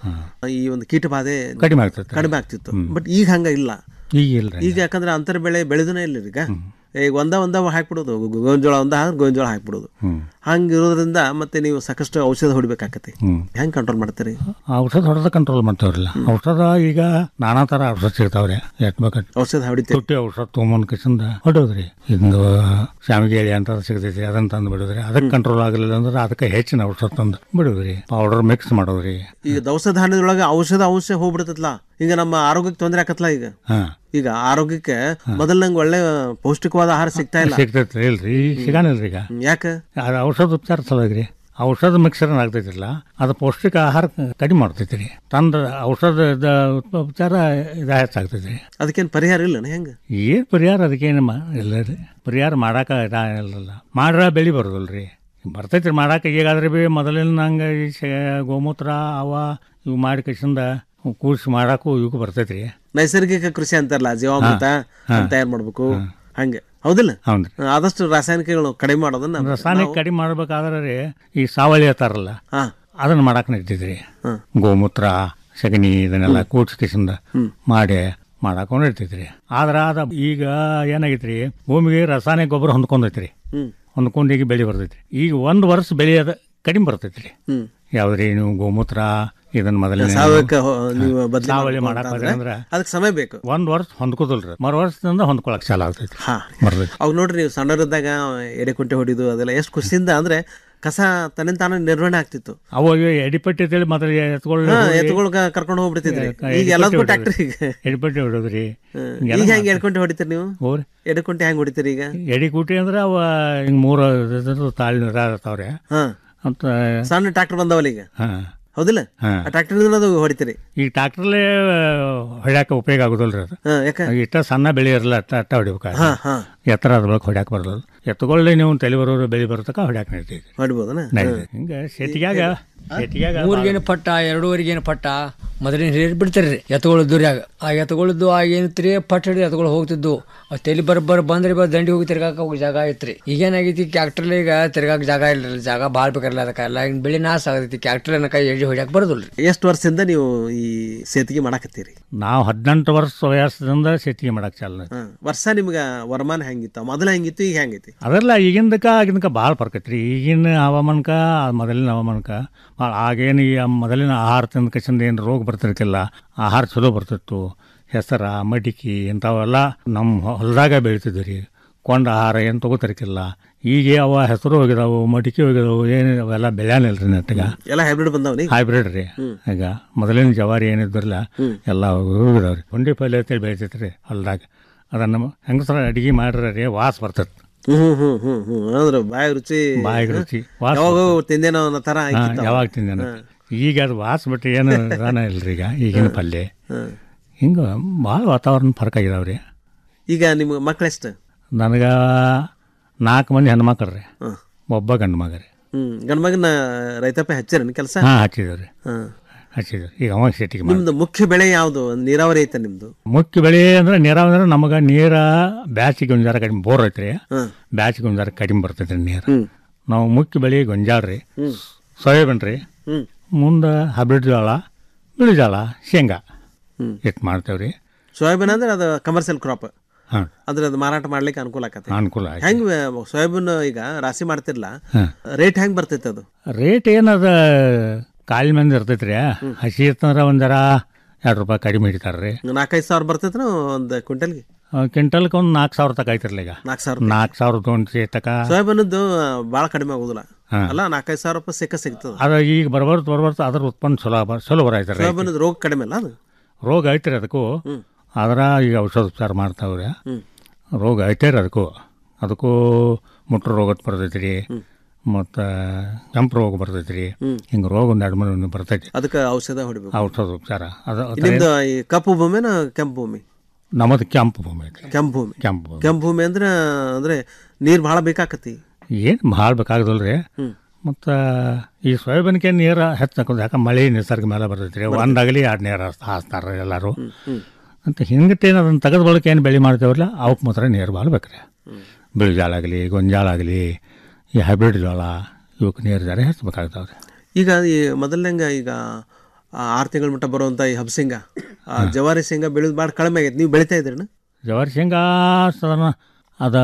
ಈ ಒಂದು ಕೀಟ ಬಾಧೆ ಕಡಿಮೆ ಆಗ್ತೈತೆ. ಕಡಿಮೆ ಆಗ್ತಿತ್ತು ಬಟ್ ಈಗ ಹಂಗ ಇಲ್ಲ ಈಗ ಇಲ್ರಿ ಈಗ ಯಾಕಂದ್ರೆ ಅಂತರ ಬೆಳೆ ಬೆಳೆದನೇ ಇಲ್ಲ ಈಗ ಈಗ ಒಂದ ಒಂದ ಹಾಕ್ಬಿಡೋದು ಗೋ- ಗೋವಿನ ಒಂದ ಹಾಕಿ ಗೋವಿನ ಜೋಳ ಹಾಕ್ಬಿಡೋದು ಹ್ಮ್. ಹಂಗಿರೋದ್ರಿಂದ ಮತ್ತೆ ನೀವು ಸಾಕಷ್ಟು ಔಷಧ ಹೊಡಿಬೇಕಾಕತಿ ಹ್ಮ್. ಹೆಂಗ್ ಕಂಟ್ರೋಲ್ ಮಾಡ್ತೀರಿ ಆ ಔಷಧ ಹೊಡೆದ ಕಂಟ್ರೋಲ್ ಮಾಡ್ತೇವ್ರಲ್ಲ ಔಷಧ ಈಗ ನಾನಾ ಥರ ಔಷಧ ಸಿಗ್ತಾವ್ರಿ ಎಟ್ ಬೇಕಾದ್ ಔಷಧ ಹೊಡಿತೀವಿ ತುಟ್ಟಿ ಔಷಧ ತೊಗೊಂಬಂದ್ ಕಿಸಿಂದ ಹೊಡೋದ್ರಿ ಹಿಂಗ ಶಾಮಿಗೆ ಎಲೆ ಅಂತ ಸಿಗ್ತೈತಿ ಅದನ್ನ ತಂದು ಬಿಡೋದ್ರಿ ಅದಕ್ಕೆ ಕಂಟ್ರೋಲ್ ಆಗಲಿಲ್ಲ ಅಂದ್ರೆ ಅದಕ್ಕೆ ಹೆಚ್ಚಿನ ಔಷಧ ತಂದು ಬಿಡೋದ್ರಿ ಪೌಡರ್ ಮಿಕ್ಸ್ ಮಾಡೋದ್ರಿ ಈಗ ದವಸ ಧಾನ್ಯದೊಳಗೆ ಔಷಧ ಅಂಶ ಹೋಗ್ಬಿಡ್ತತ್ಲ ಈಗ ನಮ್ಮ ಆರೋಗ್ಯಕ್ಕೆ ತೊಂದರೆ ಆಕತ್ಲ ಈಗ ಹಾ ಈಗ ಆರೋಗ್ಯಕ್ಕೆ ಮೊದಲ ನಂಗೆ ಒಳ್ಳೆ ಪೌಷ್ಟಿಕವಾದ ಆಹಾರ ಸಿಗ್ತಾ ಇಲ್ಲ ಸಿಗ್ತೈತ್ರಿ ಇಲ್ರಿ ಈಗ ಸಿಗಾನಿಲ್ರಿ ಈಗ ಯಾಕೆ ಅದು ಔಷಧ ಉಪಚಾರ ಸಲುವಾಗಿ ಔಷಧ ಮಿಕ್ಸರ್ ಆಗ್ತೈತಿಲ್ಲ ಅದು ಪೌಷ್ಟಿಕ ಆಹಾರ ಕಡಿಮೆ ಮಾಡ್ತೈತಿ ರೀ ತಂದ ಔಷಧದ ಉಪಚಾರ ಇದು ಹೆಚ್ಚಾಗ್ತೈತಿ ಅದಕ್ಕೇನು ಪರಿಹಾರ ಇಲ್ಲ ಹೆಂಗ ಏನು ಪರಿಹಾರ ಅದಕ್ಕೇನು ಮಾ ಇಲ್ಲ ರೀ ಪರಿಹಾರ ಮಾಡಾಕ ಇರಲ್ಲ ಮಾಡ್ರ ಬೆಳೆ ಬರೋದಿಲ್ಲ ರೀ ಬರ್ತೈತಿ ರೀ ಮಾಡಾಕ ಈಗಾದ್ರೆ ಭೀ ಮೊದಲಿನ ಹಂಗೆ ಈ ಶೇ- ಗೋಮೂತ್ರ ಅವ ಇವು ಮಾಡಿ ಕಸಿಂದ ಕೂಡಿಸಿ ಮಾಡಾಕು ಇವಕ್ಕೂ ಬರ್ತೈತಿ ರೀ ನೈಸರ್ಗಿಕ ಕೃಷಿ ಅಂತಾರಲ್ಲ ಜೀವಾಮೃತ ಹಾ. ತಯಾರು ಮಾಡ್ಬೇಕು ಹಂಗೆ ಹೌದಿಲ್ಲ ಹೌದ್ರಿ ಆದಷ್ಟು ರಾಸಾಯನಿಕಗಳು ಕಡಿಮೆ ಮಾಡೋದನ್ನ ರಾಸಾಯನಿಕ ನಾವು- ಕಡಿಮೆ ಮಾಡ್ಬೇಕಾದ್ರೆ ರೀ ಈ ಸಾವಳಿ ಅಂತಾರಲ್ಲ ಅದನ್ನ ಮಾಡಾಕ ನಡೀತೈತಿ ಗೋಮೂತ್ರ ಸಗಣಿ ಇದನ್ನೆಲ್ಲ ಕೂಡ್ಸ್ಕಿಸಿಂದ ಮಾಡಿ ಮಾಡಾಕೊಂಡು ಇರ್ತೈತ್ರಿ ಆದ್ರ ಅದ ಈಗ ಏನಾಗೈತ್ರಿ ಭೂಮಿಗೆ ರಾಸಾಯನಿಕ ಗೊಬ್ಬರ ಹೊಂದ್ಕೊಂಡೈತ್ರಿ ಹ್ಮ್. ಹೊಂದ್ಕೊಂಡು ಈಗ ಬೆಳೆ ಬರ್ತೈತ್ರಿ ಈಗ ಒಂದು ವರ್ಷ ಬೆಳೆ ಅದ ಕಡಿಮೆ ಬರ್ತೈತ್ರಿ ಹ್ಮ್. ಯಾವ್ದ್ರಿ ನೀವು ಗೋಮೂತ್ರ ಇದನ್ನ ಮೊದಲನೇ ಸಾವಯವ ನೀವು ಬದ್ಲಿ ಸಾವಳಿ ಮಾಡ್ಬೇಕು ಮಾಡಾಕ ಅಂತಂದ್ರೆ ಅಂದ್ರೆ ಅದಕ್ಕೆ ಸಮಯ ಬೇಕು ಒಂದ್ ವರ್ಷ ಹೊಂದ್ಕೋದಿಲ್ರಿ ಮರು ವರ್ಷದಿಂದ ಹೊಂದ್ಕೊಳಕ್ ಚಾಲ ಆಗ್ತೈತಿ ಹಾ ಬರ್ತೈತಿ ಅವಾಗ ನೋಡ್ರಿ ನೀವು ಸಣ್ಣರಿದ್ದಾಗ ಎಡೆಕುಂಟೆ ಹೊಡಿದು ಅದೆಲ್ಲ ಎಷ್ಟು ಖುಷಿಯಿಂದ ಅಂದ್ರೆ ಕಸ ತನ್ನಿಂದ ತಾನೇ ನಿರ್ವಹಣೆ ಆಗ್ತಿತ್ತು ಅವಾಗ ಎಡಿಪಟ್ಟಿ ಅಂತೇಳಿ ಮತ್ತೆ ಎತ್ಕೊಳ್ಳಿ ಹಾ, ಎತ್ತುಗಳು ಕ- ಕರ್ಕೊಂಡು ಹೋಗ್ಬಿಡ್ತಿದ್ರಿ ಈಗ ಎಲ್ಲದಕ್ಕೂ ಟ್ರ್ಯಾಕ್ಟರ್ ಈಗ ಎಡಿಪಟ್ಟಿ ಹೊಡೋದ್ರಿ ಈಗ ಹೆಂಗ್ ಎಡ್ಕೊಂಡೆ ಹೊಡಿತೀರಿ ನೀವು ಹೋರಿ ಎಡೆಕುಂಟೆ ಹೆಂಗ್ ಹೊಡಿತೀರಿ ಈಗ ಎಡಿ ಕೂಟಿ ಅಂದ್ರೆ ಅವ ಹಿಂಗ್ ಮೂರು ತಾಳಿ ಇರ್ತಾವ್ರಿ ಹಾ ಅಂತ ಸಣ್ಣ ಟ್ರ್ಯಾಕ್ಟರ್ ಬಂದವಲ್ಲ ಈಗ ಹಾ ಹೌದಿಲ್ಲ ಹಾ. ಆ ಟ್ರ್ಯಾಕ್ಟರ್ ಅದು ಹೊಡಿತೀರಿ ಈಗ ಟ್ರಾಕ್ಟರ್ಲೇ ಹೊಡ್ಯಾಕ ಉಪಯೋಗ ಆಗುದಿಲ್ರಿ ಅದು ಹಾ, ಯಾಕೆ? ಇಷ್ಟ ಸಣ್ಣ ಬೆಳೆ ಇರಲ್ಲ ಅಟ್ಟ ಅಟ್ಟ ಹೊಡಿಬೇಕಾದ್ರೆ ಹಾ, ಹಾ. ಎತ್ತರ ಅದ್ರ ಬಗ್ಗೆ ಹೊಡ್ಯಾಕ ಬರಲ್ಲ ಎತ್ತುಕೊಳ್ಳಿ ನೀವು ತಲೆ ಬರೋರು ಬೆಳೆ ಬರ್ತಕ ಹೊಡ್ಯಾಕ ನಡೀತೈತಿ ಹೊಡಿಬೋದನ ನಡೀತೈತಿ ಹಿಂಗ ಶೇತಿಗ್ಯಾಗ ಶೇತಿಗ್ಯಾಗ ಮೂರಿಗೇನು ಪಟ್ಟ ಎರಡೂವರೆಗೇನು ಪಟ್ಟ ಮೊದಲಿನ ಹಿರಿಯರು ಬಿಡ್ತಾರ್ರಿ ಎತ್ತುಗಳು ದುರ್ಯಾಗ ಆ ಎತ್ತುಗಳದ್ದು ಆ ಏನಿತ್ರಿ ಪಟ್ ಹಿಡಿದು ಎತ್ತುಗಳು ಹೋಗ್ತಿದ್ವು ಅವ್ ತಲೆ ಬರ್ ಬಂದ್ರೆ ಬರ್ ದಂಡಿ ಹೋಗಿ ತಿರ್ಗಾಕ ಹೋಗಿ ಜಾಗ ಐತ್ರಿ ಈಗೇನಾಗೈತಿ ಕ್ಯಾಕ್ಟರ್ಲಿ ಈಗ ತಿರ್ಗಾಕ ಜಾಗ ಇಲ್ಲ ಜಾಗ ಭಾಳ ಬೇಕಲ್ಲ ಅದಕ್ಕೆಲ್ಲ ಹಿಂಗ್ ಬೆಳಿ ನಾಶ ಆಗತೈತಿ ಕ್ಯಾಕ್ಟರ್ ಏನಕ ಎಣ್ಣೆ ಹೊಡ್ಯಾಕ ಬರೋದಿಲ್ರಿ ಎಷ್ಟು ವರ್ಷದಿಂದ ನೀವು ಈ ಸೇತಿಗೆ ಮಾಡಾಕತ್ತೀರಿ ನಾವು ಹದಿನೆಂಟು ವರ್ಷ ವಯಸ್ಸದಿಂದ ಸೇತಿಗೆ ಮಾಡಕ್ಕೆ ಚಾಲನೆ ಹಾ. ವರ್ಷ ನಿಮ್ಗ ವರಮಾನ ಹೆಂಗಿತ್ತು ಮೊದಲ ಹೆಂಗಿತ್ತು ಈಗ ಹೆಂಗೈತಿ ಅದೆಲ್ಲ ಈಗಿಂದಕ್ಕ ಆಗಿಂದಕ್ಕ ಭಾಳ ಫರ್ಕ್ ಐತ್ರಿ ಈಗಿನ ಹವಾಮಾನಕ ಮೊದಲಿನ ಹವಾಮಾನಕ ಭಾಳ ಆಗೇನು ಈ ಮೊದಲಿನ ಆಹಾರ ತಿಂದ ಕಸಿಂದ ಏನು ರೋಗ ಬರ್ತಿರ್ಕಿಲ್ಲ ಆಹಾರ ಚಲೋ ಬರ್ತಿತ್ತು ಹೆಸರ ಮಡಿಕೆ ಇಂಥವೆಲ್ಲ ನಮ್ಮ ಹೊಲದಾಗ ಬೆಳಿತಿದ್ವಿ ರೀ ಕೊಂಡ ಆಹಾರ ಏನು ತಗೋತಿರ್ಕಿಲ್ಲ ಈಗ ಅವ ಹೆಸರು ಹೋಗಿದಾವು ಮಡಿಕೆ ಹೋಗಿದಾವು ಏನು ಅವೆಲ್ಲ ಬೆಳ್ಯಾನಿಲ್ಲ ರೀ ನೆಟ್ಟಗ ಎಲ್ಲ ಹೈಬ್ರಿಡ್ ಬಂದವನಿ ಹೈಬ್ರಿಡ್ ರೀ ಈಗ ಮೊದಲಿನ ಜವಾರಿ ಏನಿದ್ರಲ್ಲ ಎಲ್ಲ ಹೋಗಿದಾವ್ರಿ ಪುಂಡಿ ಪಲ್ಯ ಅಂತೇಳಿ ಬೆಳಿತೈತೆ ರೀ ಹೊಲ್ದಾಗ ಅದನ್ನ ಹೆಂಗಸರ ಅಡಿಗೆ ಮಾಡ್ರ ರೀ ವಾಸ ಬರ್ತೈತೆ ಹ್ಮ್ ಹ್ಮ್ ಹ್ಮ್ ಹ್ಮ್ ಅಂದ್ರೆ ಬಾಯಿ ರುಚಿ ಬಾಯಿಗೆ ರುಚಿ ವಾಸ ಯಾವಾಗ ತಿಂದೇನೋ ಅನ್ನೋ ತರ ಹಾ, ಆಗಿತ್ತು ಅವಾಗ. ಯಾವಾಗ ತಿಂದೇನ ಈಗ ಅದು ವಾಸ ಬಿಟ್ಟು ಏನು ರಾನ ಇಲ್ರಿ ಈಗ ಈಗಿನ ಪಲ್ಯ ಹಿಂಗೆ ಭಾಳ ವಾತಾವರಣ ಫರ್ಕ್ ಆಗಿದಾವ್ರಿ ಈಗ ನಿಮ್ಮ ಮಕ್ಳೆಷ್ಟು ನನಗೆ ನಾಲ್ಕು ಮಂದಿ ಹೆಣ್ಮಕ್ಳು ರೀ ಒಬ್ಬ ಗಂಡು ಮಗ ರೀ ಹ್ಮ್ ಗಂಡ ಮಗನ ರೈತಪ್ಪ ಹಚ್ಚಾರನ್ ಕೆಲಸ ಹಾಂ ಹಚ್ಚಿದೇವ್ರಿ ಹಾ. ಹಚ್ಚಿದೇವ್ರಿ ಈಗ ಅವ ಸಿಟಿಗೆ ಮಾಡಿ ನಿಮ್ದು ಮುಖ್ಯ ಬೆಳೆ ಯಾವುದು ನೀರಾವರಿ ಐತೆ ನಿಮ್ದು ಮುಖ್ಯ ಬೆಳೆ ಅಂದ್ರೆ ನೀರಾವರಿ ಅಂದ್ರೆ ನಮಗೆ ನೀರ ಬ್ಯಾಸಿಗೆ ಒಂದು ಜರ ಕಡಿಮೆ ಬೋರ್ ಐತ್ರಿ ಬ್ಯಾಸಿಗೆ ಒಂದು ಜರ ಕಡಿಮೆ ಬರ್ತೈತ್ರಿ ನೀರು ನಾವು ಮುಖ್ಯ ಬೆಳೆ ಗೊಂಜಾಳ ರೀ ಸೋಯಾಬೀನ್ ರೀ ಹ್ಮ್. ಮುಂದೆ ಹಬ್ರಿಡ್ ಜೋಳ ಬಿಳಿ ಜೋಳ ಶೇಂಗಾ ಇಟ್ಟು ಮಾಡ್ತೇವ್ರಿ ಸೋಯಾಬೀನ್ ಅಂದ್ರೆ ಅದು ಕಮರ್ಷಿಯಲ್ ಕ್ರಾಪ್ ಹಾಂ ಅಂದ್ರೆ ಅದು ಮಾರಾಟ ಮಾಡ್ಲಿಕ್ಕೆ ಅನುಕೂಲ ಆಕತ್ತೆ ಅನುಕೂಲ ಆಯ್ತು. ಹೆಂಗ್ ಸೋಯಾಬೀನ್ ಈಗ ರಾಶಿ ಮಾಡ್ತಿರ್ಲ ಹಾಂ. ರೇಟ್ ಹೆಂಗ್ ಬರ್ತೈತೆ ಅದು ರೇಟ್ ಏನದ ಕಾಲಿ ಮಂದಿ ಇರ್ತೈತೆ ರೀ ಹಸಿ ಇರ್ತಂದ್ರೆ ಒಂದು ಜರ ಎರಡು ರೂಪಾಯಿ ಕಡಿಮೆ ಹಿಡಿತಾರೆ ರೀ ನಾಲ್ಕೈದು ಸಾವಿರ ಬರ್ತೈತೆ ಒಂದು ಕ್ವಿಂಟಲ್ಗೆ ಕ್ವಿಂಟಲ್ಗೆ ಒಂದು ನಾಲ್ಕು ಸಾವಿರ ತಕ ಐತಿರ್ಲಿ ಈಗ ನಾಲ್ಕು ಸಾವಿರ ನಾಲ್ಕು ಸಾವಿರ ತೊಗೊಂಡು ತಕ ಸೋಯಾಬೀನದ್ದು ಭಾಳ ಕಡಿಮೆ ಆಗೋದಿಲ್ಲ ಹಾ. ಅಲ್ಲ ನಾಲ್ಕೈದು ಸಾವಿರ ರೂಪಾಯಿ ಸಿಕ್ಕ ಸಿಗ್ತದೆ ಅದು ಈಗ ಬರ್ಬಾರ್ದು ಬರ್ಬಾರ್ದು ಅದ್ರ ಉತ್ಪನ್ನ ಚಲೋ ಬ ಚಲೋ ಬರೈತೆ ರೀ ಸೋಯಾಬೀನದ ರೋಗ ಕಡಿಮೆ ಅಲ್ಲ ಅದು ರೋಗ ಐತ್ರಿ ಅದಕ್ಕೂ ಆದ್ರ ಈಗ ಔಷಧ ಉಪಚಾರ ಮಾಡ್ತಾವ್ರಿ ರೋಗ ಐತೆ ರೀ ಅದಕ್ಕೂ ಅದಕ್ಕೂ ಮುಟ್ರ ರೋಗ ಬರ್ತೈತಿ ರೀ ಮತ್ತು ಕೆಂಪು ರೋಗ ಬರ್ತೈತಿ ರೀ ಹಿಂಗೆ ರೋಗ ಒಂದು ಎರಡು ಮೂರು ಬರ್ತೈತಿ ಅದಕ್ಕೆ ಔಷಧ ಹೊಡಿಬೇಕು ಔಷಧ ಉಪಚಾರ ಅದು ನಿಮ್ದು ಈ ಕಪ್ಪು ಭೂಮಿನ ಕೆಂಪು ಭೂಮಿ ನಮ್ಮದು ಕೆಂಪು ಭೂಮಿ ಐತಿ ಕೆಂಪು ಭೂಮಿ ಕೆಂಪು ಭೂಮಿ ಕೆಂಪು ಭೂಮಿ ಅಂದ್ರೆ ಅಂದ್ರೆ ನೀರು ಭಾಳ ಬೇಕಾಕತಿ ಏನು ಭಾಳ ಬೇಕಾಗದಲ್ಲ ರೀ ಮತ್ತು ಈ ಸೋಯಾಬೀನ್ಗೆ ನೀರು ಹೆಚ್ಚು ಯಾಕೆ ಮಳೆ ನಿಸರ್ಗ ಮೇಲೆ ಬರ್ತೈತಿ ರೀ ಒಂದಾಗಲಿ ಎರಡು ನೀರು ಹಾಸ್ತಾರೆ ಎಲ್ಲರೂ ಅಂತ ಹಿಂಗಟ್ಟೇನು ಅದನ್ನು ತೆಗೆದು ಬಳಕೆ ಏನು ಬೆಳೆ ಮಾಡ್ತೇವಲ್ಲ ಅವಕ್ಕೆ ಮಾತ್ರ ನೀರು ಭಾಳ ಬೇಕು ರೀ ಬಿಳಿ ಜೋಳ ಆಗಲಿ ಗೊಂಜಾಳ ಆಗಲಿ ಈ ಹೈಬ್ರಿಡ್ ಜೋಳ ಇವಕ್ಕೆ ನೀರು ಜಾರಿ ಹೆಚ್ಚಬೇಕಾಗ್ತಾವೆ ರೀ ಈಗ ಈ ಮೊದಲನೇಂಗ ಈಗ ಆರು ತಿಂಗಳ ಮಟ್ಟ ಬರುವಂತ ಈ ಹಬ್ಸಿಂಗ ಆ ಜವಾರಿ ಶೇಂಗಾ ಬೆಳೆದು ಭಾಳ ಕಡಿಮೆ ಆಗೈತೆ ನೀವು ಬೆಳಿತಾ ಇದ್ರಿ ಜವಾರಿ ಶೇಂಗಾ ಸಾಧಾರಣ ಅದು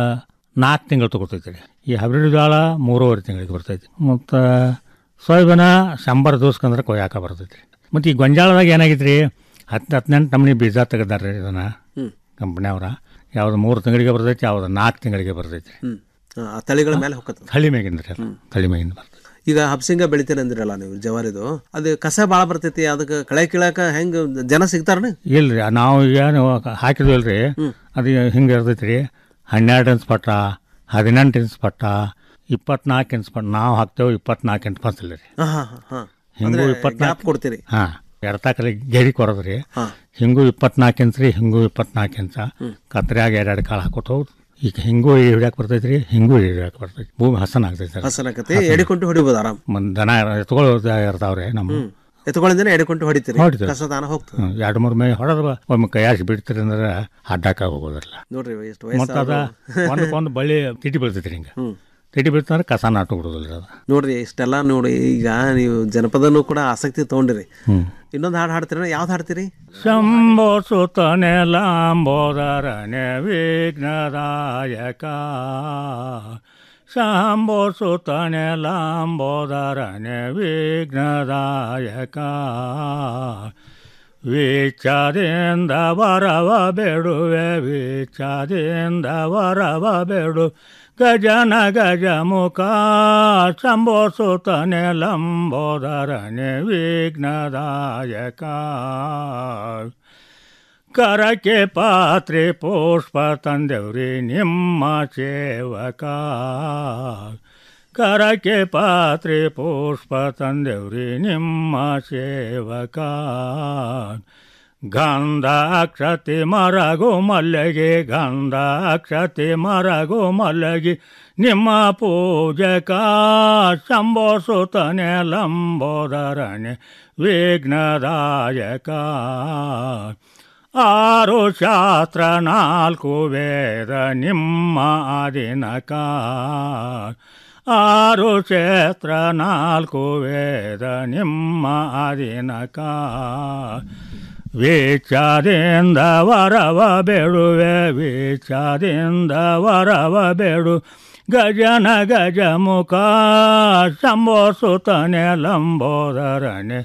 ನಾಲ್ಕು ತಿಂಗಳು ತಗೋತೈತಿ ರೀ ಈ ಹೈಬ್ರಿಡ್ ಜೋಳ ಮೂರುವರೆ ತಿಂಗಳಿಗೆ ಬರ್ತೈತಿ ಮತ್ತು ಸೋಯಾಬೀನ ಶಂಬರ್ ದಿವ್ಸಕ್ಕಂದ್ರೆ ಕೊಯ್ಯಾಕ ಬರ್ತೈತಿ ರೀ ಮತ್ತು ಈ ಗೊಂಜಾಳದಾಗ ಏನಾಗೈತೆ ರೀ ಹತ್ತು ಹದಿನೆಂಟು ನಮೂನಿ ಬೀಜ ತೆಗೆದಾರೆ ರೀ ಇದನ್ನು ಕಂಪ್ನಿಯವ್ರ ಯಾವ್ದು ಮೂರು ತಿಂಗಳಿಗೆ ಬರ್ತೈತಿ ಯಾವ್ದು ನಾಲ್ಕು ತಿಂಗಳಿಗೆ ಬರ್ತೈತಿ ಹ್ಮ್ ಆ ತಳಿಗಳ ಮೇಲೆ ಹೋಗತ್ತೆ ತಳಿ ಮೇಗಿಂದ ರೀ ತಳಿ ಮೇಗಿಂದ ಬರ್ತೈತಿ ಈಗ ಹಬ್ಸಿಂಗ ಬೆಳಿತೀರಿ ಅಂದಿರಲ್ಲ ನೀವು ಜವಾರಿದು ಅದು ಕಸ ಭಾಳ ಬರ್ತೈತಿ ಅದಕ್ಕೆ ಕಳೆ ಕೀಳಾಕ ಹೆಂಗ್ ಜನ ಸಿಗ್ತಾರನ ಇಲ್ರಿ ನಾವು ಏನು ಹಾಕಿದ್ವಲ್ಲ ರೀ ಅದು ಹಿಂಗೆ ಇರ್ತೈತಿ ರೀ ಹನ್ನೆರಡು ಇಂಚ್ ಪಟ್ಟ ಹದಿನೆಂಟು ಇಂಚ್ ಪಟ್ಟ ಇಪ್ಪತ್ನಾಲ್ಕು ಇಂಚ್ ಪಟ್ಟ ನಾವು ಹಾಕ್ತೇವೆ ಇಪ್ಪತ್ನಾಲ್ಕು ಇಂಚ್ ಪಟ್ಟಿಲ್ಲ ರೀ ಹಾ ಹಾ ಹಾ ಹಿಂಗೂ ಅಂದ್ರೆ ಇಪ್ಪತ್ನಾಲ್ಕು gap ಕೊಡ್ತೀರಿ ಹಾಂ ಎಡತಾಕಲಿ ಗೆರಿ ಕೊಡೋದ್ರಿ ಹಾ. ಹಿಂಗೂ ಇಪ್ಪತ್ನಾಲ್ಕು ಇಂಚ್ ರೀ ಹಿಂಗೂ ಇಪ್ಪತ್ನಾಲ್ಕು ಇಂಚ ಕತ್ರಿಯಾಗ ಎರಡೆರಡು ಕಾಳು ಹಾಕೋತ ಹೋಗುದು ಈಗ ಹಿಂಗೂ ಹಿಡಿಯಕ್ಕೆ ಬರ್ತೈತಿ ರೀ ಹಿಂಗೂ ಹಿಡಿಯಕ್ಕೆ ಬರ್ತೈತಿ ಭೂಮಿ ಹಸನ ಆಗ್ತೈತಿ ಹಸನಾಕತಿ ಎಡಿಕೊಂಡು ಹೊಡಿಬೋದು ಆರಾಮ್ ಒಂದು ದನ ಎತ್ಕೊಳ್ಳೋ ಇರ್ತಾವ್ರಿ ನಮ್ಮ ಎತ್ಕೊಳ್ಳಿಂದನೇ ಎಡಿಕೊಂಡು ಹೊಡಿತೀರಿ ಹೊಡಿತೀವಿ. ಕಸ ತಾನ ಹೋಗ್ತದೆ ಹ್ಮ್, ಎರಡು ಮೂರು ಮೇ ಹೊಡೆದ್ರೆ ಒಮ್ಮೆ ಕೈಯಾಸಿ ಬಿಡ್ತೀರಿ ಅಂದ್ರೆ ಅಡ್ಡಾಕ ಹೋಗೋದಿಲ್ಲ ನೋಡ್ರಿ ಎಷ್ಟು ಮತ್ತು ಅದ ವಯಸ್ಸಾದ ಒಂದಕ್ಕೊಂದು ಬಳ್ಳಿ ತಿಟಿ ಬೀಳ್ತೈತಿ ಹಿಂಗೆ ತಿಟಿ ಬೀಳ್ತಂದ್ರೆ ಕಸ ನಾಟು ಬಿಡೋದಿಲ್ಲ ರೀ ಅದು ನೋಡ್ರಿ ಇಷ್ಟೆಲ್ಲ ನೋಡಿ ಈಗ ನೀವು ಜನಪದನೂ ಕೂಡ ಆಸಕ್ತಿ ತಗೊಂಡಿರಿ ಹ್ಮ್. ಇನ್ನೊಂದು ಹಾಡು ಹಾಡ್ತೀರ ಯಾವ್ದು ಹಾಡ್ತೀರಿ ಶಂಭೋ ಸುತನೆ ಲಾಂಬೋದರನೆ ವಿಘ್ನದಾಯಕ ಶಂಭೋ ಸುತನೆ ಲಾಂಬೋದರನೆ ವಿಘ್ನದಾಯಕ ವಿಚಾರಿಂದ ವರವ ಬೇಡುವೆ ವಿಚಾರಿಂದ ವರವ ಬೇಡು ಗಜನ ಗಜ ಮುಖ ಶಂಭೋ ಸುತನೆ ಲಂಬೋದರನೆ ವಿಘ್ನದಾಯಕ ಕರಕ್ಕೆ ಪಾತ್ರೆ ಪುಷ್ಪ ತಂದೆವ್ರಿ ನಿಮ್ಮ ಸೇವಕ ಕರಕ್ಕೆ ಪಾತ್ರೆ ಪುಷ್ಪ ತಂದೆವ್ರಿ ನಿಮ್ಮ ಸೇವಕ ಗಂಧಾಕ್ಷತೆ ಮರಗು ಮಲ್ಲಿಗೆ ಗಂಧಾಕ್ಷತೆ ಮರಗು ಮಲ್ಲಿಗೆ ನಿಮ್ಮ ಪೂಜಕ ಶಂಬೋಸುತನೆ ಲಂಬೋದರನೆ ವಿಘ್ನದಾಯಕ ಆರು ಶಾಸ್ತ್ರ ನಾಲ್ಕು ವೇದ ನಿಮ್ಮ ಅದಿನಕ ಆರು ಕ್ಷೇತ್ರ ನಾಲ್ಕು ವೇದ ನಿಮ್ಮ ಅದಿನಕ ವೀಚಾದಿಂದ ವರವ ಬೇಡುವೆ ವೀಚಾದಿಂದ ವರವ ಬೇಡು ಗಜನ ಗಜಮುಖ ಶಂಬೋಸುತನೆ ಲಂಬೋದರನೆ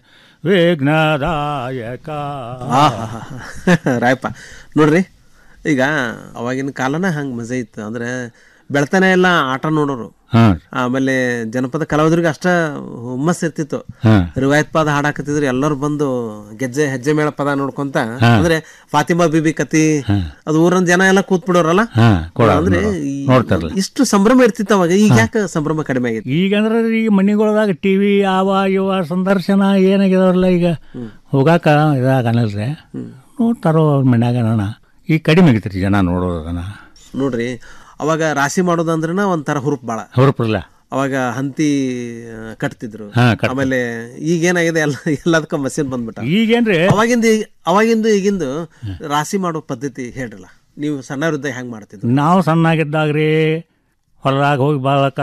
ವಿಘ್ನದಾಯಕ ಆಹಾಹಾ. ರಾಯಪ್ಪ ನೋಡ್ರಿ ಈಗ ಅವಾಗಿನ ಕಾಲನ ಹಂಗೆ ಮಜಾ ಇತ್ತು ಅಂದ್ರೆ ಬೆಳ್ತಾನೆ ಎಲ್ಲ ಆಟ ನೋಡೋರು ಹಾಂ ಆಮೇಲೆ ಜನಪದ ಕಲಾವಿದರಿಗೆ ಅಷ್ಟ ಹುಮ್ಮಸ್ ಇರ್ತಿತ್ತು ಹಾಂ. ರಿವಾಯತ್ ಪದ ಹಾಡಾಕತ್ತಿದ್ರು ಎಲ್ಲರೂ ಬಂದು ಗೆಜ್ಜೆ ಹೆಜ್ಜೆ ಮೇಳ ಪದ ನೋಡ್ಕೊಂತ ಹಾಂ. ಅಂದ್ರೆ ಫಾತಿಮಾ ಬಿಬಿ ಕತಿ ಅದು ಊರನ್ ಜನ ಎಲ್ಲ ಕೂತ್ ಬಿಡೋರಲ್ಲ ಹಾಂ, ಕೊಡೋರು, ಅಂದ್ರೆ ನೋಡೋರು. ಈ- ನೋಡ್ತಾರಲ್ಲ. ಇಷ್ಟು ಸಂಭ್ರಮ ಇರ್ತಿತ್ತು ಅವಾಗ ಈಗ ಯಾಕೆ ಸಂಭ್ರಮ ಕಡಿಮೆ ಆಗೈತಿ ಈಗ ಅಂದ್ರೆ ಈಗ ಮನೆಗಳದಾಗ ಟಿ ವಿ ಆವ ಇವ ಸಂದರ್ಶನ ಏನಾಗಿದಾವಲ್ಲ ಈಗ ಹೋಗಾಕ ಇದಾಗನಲ್ರಿ ನೋಡ್ತಾರೋ ಅವ್ರ ಮನ್ಯಾಗ ಅಣ್ಣ ಈಗ ಕಡಿಮೆ ಆಗೈತ್ರಿ ಜನ ನೋಡೋದನ್ನ ನೋಡ್ರಿ ಅವಾಗ ರಾಶಿ ಮಾಡೋದಂದ್ರನ ಒಂಥರ ಹುರುಪ್ ಬಾಳ ಹೊರಪ್ರಲ್ಲ ಅವಾಗ ಹಂತಿ ಆ, ಕಟ್ತಿದ್ರು ಹಾ, ಕಟ್ತಿದ್ರು. ಆಮೇಲೆ ಈಗ ಏನಾಗಿದೆ ಎಲ್ಲ ಎಲ್ಲದಕ್ಕ ಮಷಿನ್ ಬಂದ್ಬಿಟ್ಟ ಈಗೇನ್ರಿ ಅವಾಗಿಂದ ಈಗ- ಅವಾಗಿಂದ ಈಗಿಂದು ರಾಶಿ ಮಾಡೋ ಪದ್ಧತಿ ಹೇಳ್ರಲ್ಲ ನೀವು ಸಣ್ಣವರಿದ್ದಾಗ ಹೆಂಗ್ ಮಾಡ್ತಿದ್ರು ನಾವು ಸಣ್ಣಾಗಿದ್ದಾಗ್ರಿ ಹೊಲದಾಗ ಹೋಗಿ ಬಾಳಕ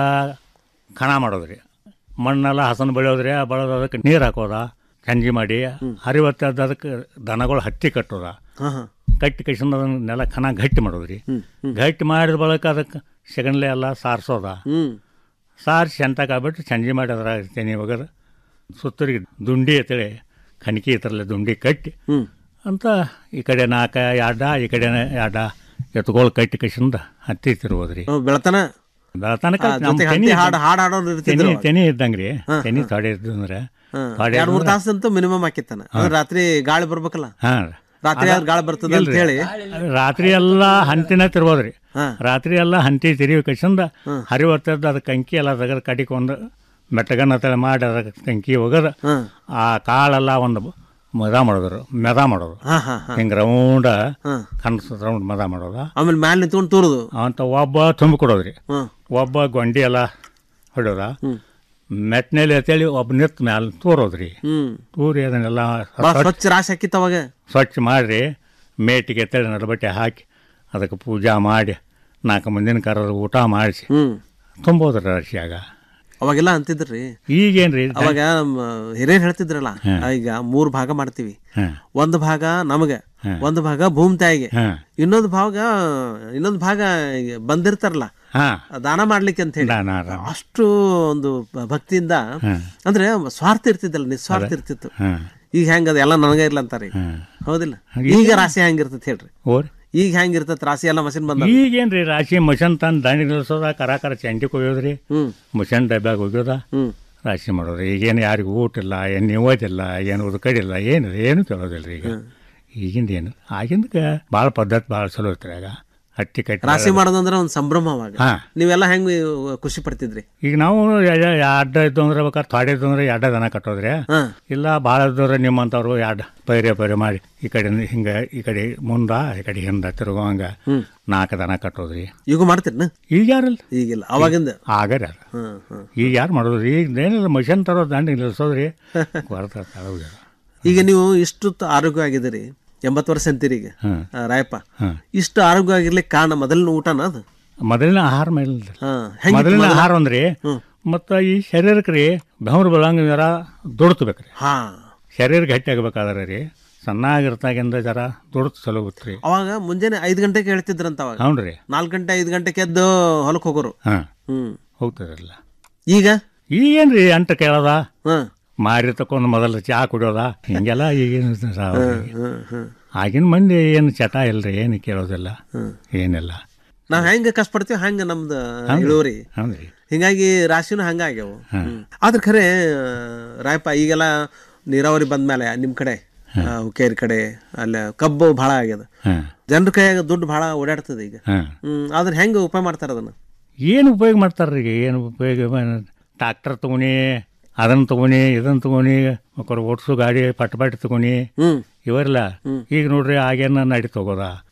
ಕಣ ಮಾಡೋದ್ರಿ ಮಣ್ಣೆಲ್ಲ ಹಸನ್ ಬೆಳೆಯೋದ್ರಿ ಆ ಬೆಳೆದು ಅದಕ್ಕೆ ನೀರು ಹಾಕೋದ ಸಂಜೆ ಮಾಡಿ ಹರಿವತ್ತದ ಅದಕ್ಕೆ ದನಗಳು ಹತ್ತಿ ಕಟ್ಟೋದ ಹಾ ಹಾ ಕಟ್ಟಿ ಕೈಸಿಂದ ಅದನ್ನ ನೆಲ ಕಣ ಗಟ್ಟಿ ಮಾಡೋದ್ರಿ ಗಟ್ಟಿ ಮಾಡಿದ ಬಳಿಕ ಅದಕ್ಕೆ ಸೆಗಣ್ಲೆ ಎಲ್ಲ ಸಾರಿಸೋದ ಹ್ಮ್ ಸಾರಿಸಿ ಎಂಟಕ್ಕಾಗ್ಬಿಟ್ಟು ಸಂಜೆ ಮಾಡಿ ಅದ್ರಾಗ ತೆನಿ ಒಗದು ಸುತ್ತರಿಗೆ ದುಂಡಿ ಅಂತೇಳಿ ಕಣಕಿ ಇತರಲ್ಲ ದುಂಡಿ ಕಟ್ಟಿ ಹ್ಮ್ ಅಂತ ಈ ಕಡೆ ನಾಲ್ಕ ಎರಡ ಈ ಕಡೆ ಎರಡ ಎತ್ಗೋಳು ಕಟ್ಟಿ ಕೈಸಿಂದ ಹತ್ತಿ ತಿರುವುದ್ರಿ ಅವ್ ಬೆಳತನ ಬೆಳತನಕ ಆ, ಜೊತೆಗೆ ಹಂತಿ ಹಾಡ್- ಹಾಡ್ ಹಾಡೋರು ಇರ್ತಿದ್ರು ತೆನಿ ಅವಾಗ. ತೆನಿ ಇದ್ದಂಗ್ರಿ ಹಾ, ತೆನಿ ತೊಡೆ ಇದ್ದಂದ್ರೆ ತೊಡೆ ಎರಡ್ ಮೂರ್ ಇದ್ದಂದ್ರೆ- ತಾಸು ಅಂತೂ ಮಿನಿಮಮ್ ಹಾಕಿತ್ತಾನ ಅಂದ್ರೆ ರಾತ್ರಿ ಗಾಳಿ ಬರ್ಬೇಕಲ್ಲ ಹಾ ರಾತ್ರಿ ಆದ್ರೆ ಗಾಳಿ ಬರ್ತದ ಅಂತ ಇಲ್ರಿ. ಹೇಳಿ ರಾತ್ರಿ ಎಲ್ಲ ಹಂತಿನ ತಿರ್ಬೋದ್ರಿ ರಾತ್ರಿ ಎಲ್ಲ ಹಂತಿ ತಿರುವಿ ಕಳ್ಸಿಂದ ಹರಿವತ್ತದ್ದು ಅದಕ್ಕೆ ಕಂಕಿ ಎಲ್ಲ ತೆಗೆದು ಕಡಿಕೊಂಡು ಮೆಟ್ಟಗನ್ನ ತಲೆ ಮಾಡಿ ಅದಕ್ಕೆ ಕಂಕಿ ಒಗದ ಆ ಕಾಳೆಲ್ಲ ಒಂದು ಮದ ಮಾಡೋದ್ರು ಮೆದ ಮಾಡೋದು ಹಾ, ಹಾ, ಹಾ. ಹಿಂಗೆ ರೌಂಡ ಕನಸು ರೌಂಡ್ ಮದ ಮಾಡೋದು ಆಮೇಲೆ ಮ್ಯಾಲ ನಿಂತ್ಕೊಂಡು ತೂರುದು ಅಂತ ಒಬ್ಬ ತುಂಬಿ ಕೊಡೋದ್ರಿ ಹ್ಮ್. ಒಬ್ಬ ಗೊಂಡಿ ಎಲ್ಲ ಹೊಡೋದ ಮೆಟ್ನಲ್ಲಿ ಅಂತೇಳಿ ಒಬ್ಬ ನಿತ್ ಮ್ಯಾಲ ತೂರೋದ್ರಿ ಹ್ಮ್ ತೂರಿ ಅದನ್ನೆಲ್ಲ ಭಾಳ ಸ್ವಚ್ಛ ರಾಶಿ ಹಾಕಿತ್ತು ಅವಾಗ ಸ್ವಚ್ಛ ಮಾಡಿರಿ ಮೇಟಿಗೆ ಎತ್ತಳಿ ನಡಬಟ್ಟೆ ಹಾಕಿ ಅದಕ್ಕೆ ಪೂಜಾ ಮಾಡಿ ನಾಲ್ಕು ಮಂದಿನ ಕರೆದು ಊಟ ಮಾಡಿಸಿ ಹ್ಮ್ ತುಂಬೋದ್ರಿ ರಾಶಿಯಾಗ ಅವಾಗೆಲ್ಲ ಅಂತಿದ್ರಿ ಈಗೇನ್ರಿ ಅವಾಗ ನಮ್ಮ ಹಿರಿಯರು ಹೇಳ್ತಿದ್ರಲ್ಲ ಈಗ ಮೂರ್ ಭಾಗ ಮಾಡ್ತೀವಿ ಒಂದು ಭಾಗ ನಮಗ ಒಂದು ಭಾಗ ಭೂಮಿ ತಾಯಿಗೆ ಇನ್ನೊಂದು ಭಾಗ ಇನ್ನೊಂದು ಭಾಗ ಈಗ ಬಂದಿರ್ತಾರಲ್ಲ ಹಾ ದಾನ ಮಾಡ್ಲಿಕ್ಕೆ ಅಂತ ಹೇಳಿ ದಾನ, ದಾನ. ಅಷ್ಟು ಒಂದು ಭ- ಭಕ್ತಿಯಿಂದ ಅಂದ್ರೆ ಸ್ವಾರ್ಥ ಇರ್ತಿದ್ದಲ್ಲ ನಿಸ್ವಾರ್ಥ ಇರ್ತಿತ್ತು ಹ್ಮ್. ಈಗ ಹೆಂಗದ ಎಲ್ಲ ನನಗ ಇಲ್ಲ ಅಂತಾರೆ ಈಗ. ಹೌದಿಲ್ಲ ಈಗ ರಾಶಿ ಹೆಂಗಿರ್ತೈತಿ ಹೇಳ್ರಿ ಓರ್ ಈಗ ಹೆಂಗಿರ್ತೈತಿ ರಾಶಿ ಎಲ್ಲ ಮಷಿನ್ ಬಂದ ಈಗೇನ್ರಿ ರಾಶಿ ಮಷನ್ ತಂದು ದಂಡಿ ನಿಲ್ಸೋದ ಕರ ಕರ ಚಂಡಿ ಕೊಯ್ಯೋದ್ರಿ ಹ್ಮ್ ಮಷನ್ ಡಬ್ಯಾಗ ಹೋಗ್ಯೋದ ಹ್ಮ್ ರಾಶಿ ಮಾಡೋದ್ರಿ ಈಗೇನು ಯಾರಿಗೂ ಊಟ ಇಲ್ಲ ಏನು ಓದಿಲ್ಲ ಏನು ಉದ್ಕಡಿಲ್ಲ ಏನು ಏನು ಕೇಳೋದಿಲ್ಲ ಈಗ ಈಗಿಂದ ಏನು ಆಗಿಂದ ಭಾಳ ಪದ್ಧತಿ ಭಾಳ ಚಲೋ ಐತ್ರಿ ಆಗ ಹಟ್ಟಿ ಕಟ್ಟಿ ರಾಶಿ ಮಾಡೋದಂದ್ರೆ ಒಂದು ಸಂಭ್ರಮ ಅವಾಗ ಹಾ. ನೀವೆಲ್ಲ ಹೆಂಗ್ ಖುಷಿ ಪಡ್ತಿದ್ರಿ ಈಗ ನಾವು ಅಡ್ಡ ಇದ್ದು ಅಂದ್ರೆ ಬೇಕಾದ್ರೆ ಥಾಡೆ ಇದ್ದು ಅಂದ್ರೆ ಎರಡ ದನ ಕಟ್ಟೋದ್ರಿ ಇಲ್ಲ ಭಾಳ ಇದ್ದವ್ರೆ ನಿಮ್ಮಂಥವ್ರು ಎರಡು ಪೈರೆ ಪೈರೆ ಮಾಡಿ ಈ ಕಡೆ ಹಿಂಗೆ ಈ ಕಡೆ ಮುಂದ ಈ ಕಡೆ ಹಿಂದ ತಿರುಗೋ ಹಂಗ ನಾಲ್ಕು ದನ ಕಟ್ಟೋದ್ರಿ ಈಗ ಮಾಡ್ತೀರಿ ಈಗ ಯಾರಲ್ಲ ಈಗಿಲ್ಲ ಅವಾಗಿಂದ ಆಗರ ಹ್ಮ್ ಹ್ಮ್ ಈಗ ಯಾರು ಮಾಡೋದ್ರಿ ಈಗ ಏನಿಲ್ಲ ಮಷನ್ ತರೋ ದಂಡಿ ನಿಲ್ಸೋದ್ರಿ ಕೊಡ್ತಾ ಹೌದು ಈಗ ನೀವು ಇಷ್ಟು ತ- ಆರೋಗ್ಯ ಆಗಿದ್ದೀರಿ ಎಂಬತ್ತು ವರ್ಷ ಅಂತೀರಿ ಈಗ ಹ್ಮ್. ಆ, ರಾಯಪ್ಪ ಹ್ಮ್. ಇಷ್ಟು ಆರೋಗ್ಯ ಆಗಿರ್ಲಿಕ್ಕೆ ಕಾರಣ ಮೊದಲಿನ ಊಟನ ಅದು ಮೊದಲಿನ ಆಹಾರ ಮೇಲೆ ಹಾ. ಹೆಂಗಿತ್ತು ಮೊದಲಿನ ಮೊದಲ? ಆಹಾರ ಅಂದ್ರಿ ಮತ್ತು ಈ ಶರೀರಕ್ಕೆ ರೀ ಬೆವರು ಬೆಳಂಗ ಜರ ದುಡ್ತಬೇಕ್ರಿ ಹಾ ಶರೀರ ಗಟ್ಟಿ ಆಗ್ಬೇಕಾದ್ರೆ ರೀ ಸಣ್ಣಾಗಿರ್ತಾಗಿಂದ ಜರ ದುಡ್ತು ಚಲೋ ಗೊತ್ತ್ರಿ ಅವಾಗ ಮುಂಜಾನೆ ಐದು ಗಂಟೆಗೆ ಹೇಳ್ತಿದ್ರಂತ ಅವಾಗ ಹ್ಞೂ ರೀ ನಾಲ್ಕು ಗಂಟೆ ಐದು ಗಂಟೆಗೆ ಎದ್ದು ಹೊಲಕ್ಕೆ ಹೋಗೋರು ಹಾಂ ಹ್ಮ್ ಹೋಗ್ತದ್ರಲ್ಲ ಈಗ ಈಗೇನ್ರಿ ಅಂಟ ಕೇಳೋದ ಹ್ಮ್ ಮಾರಿ ತಕೊಂಡು ಮೊದಲು ಚಹಾ ಕುಡಿಯೋದ ಹಿಂಗೆಲ್ಲ ಈಗಿನ ಸಾವು ರೀ. ಹ್ಮ್ ಹ್ಮ್ ಆಗಿನ ಮಂದಿ ಏನು ಚಟ ಇಲ್ರಿ ಏನು ಕೇಳೋದಿಲ್ಲ ಏನಿಲ್ಲ ನಾವ್ ಹೆಂಗ ಕಷ್ಟಪಡ್ತೀವಿ ಹಂಗ ನಮ್ದು ಹೌದ್ರಿ. ಇಳುವರಿ ಹೌದ್ರಿ ಹಿಂಗಾಗಿ ರಾಶಿನೂ ಹಂಗ ಆಗ್ಯಾವು ಹ್ಮ್. ಆದ್ರ ಖರೆ ಆ, ರಾಯಪ್ಪ ಈಗೆಲ್ಲ ನೀರಾವರಿ ಬಂದ್ಮೇಲೆ ನಿಮ್ ಕಡೆ ಆ, ಹುಕ್ಕೇರಿ ಕಡೆ ಅಲ್ಲ ಕಬ್ಬು ಭಾಳ ಆಗ್ಯದ ಹಾಂ ಜನರ ಕೈಯಾಗ ದುಡ್ಡು ಭಾಳ ಓಡಾಡ್ತದೆ ಈಗ ಹಾಂ ಹ್ಮ್ ಆದ್ರೆ ಹೆಂಗ ಉಪಯೋಗ ಮಾಡ್ತಾರ ಅದನ್ನ ಏನು ಉಪಯೋಗ ಮಾಡ್ತಾರ್ರಿ ಈಗ ಏನು ಉಪಯೋಗ ಟ್ರಾಕ್ಟರ್ ತಗೊನಿ ಅದನ್ನ ತಗೊನಿ ಇದನ್ನ ತಗೊನಿ ಮಕ್ಕಳು ಓಡಿಸೋ ಗಾಡಿ ಪಟ್ ಪಟ್ ತಗೊನಿ ಹ್ಮ್ ಇವರೆಲ್ಲ ಈಗ ನೋಡ್ರಿ ಆಗೇನ ನಡಿ ತಗೋದ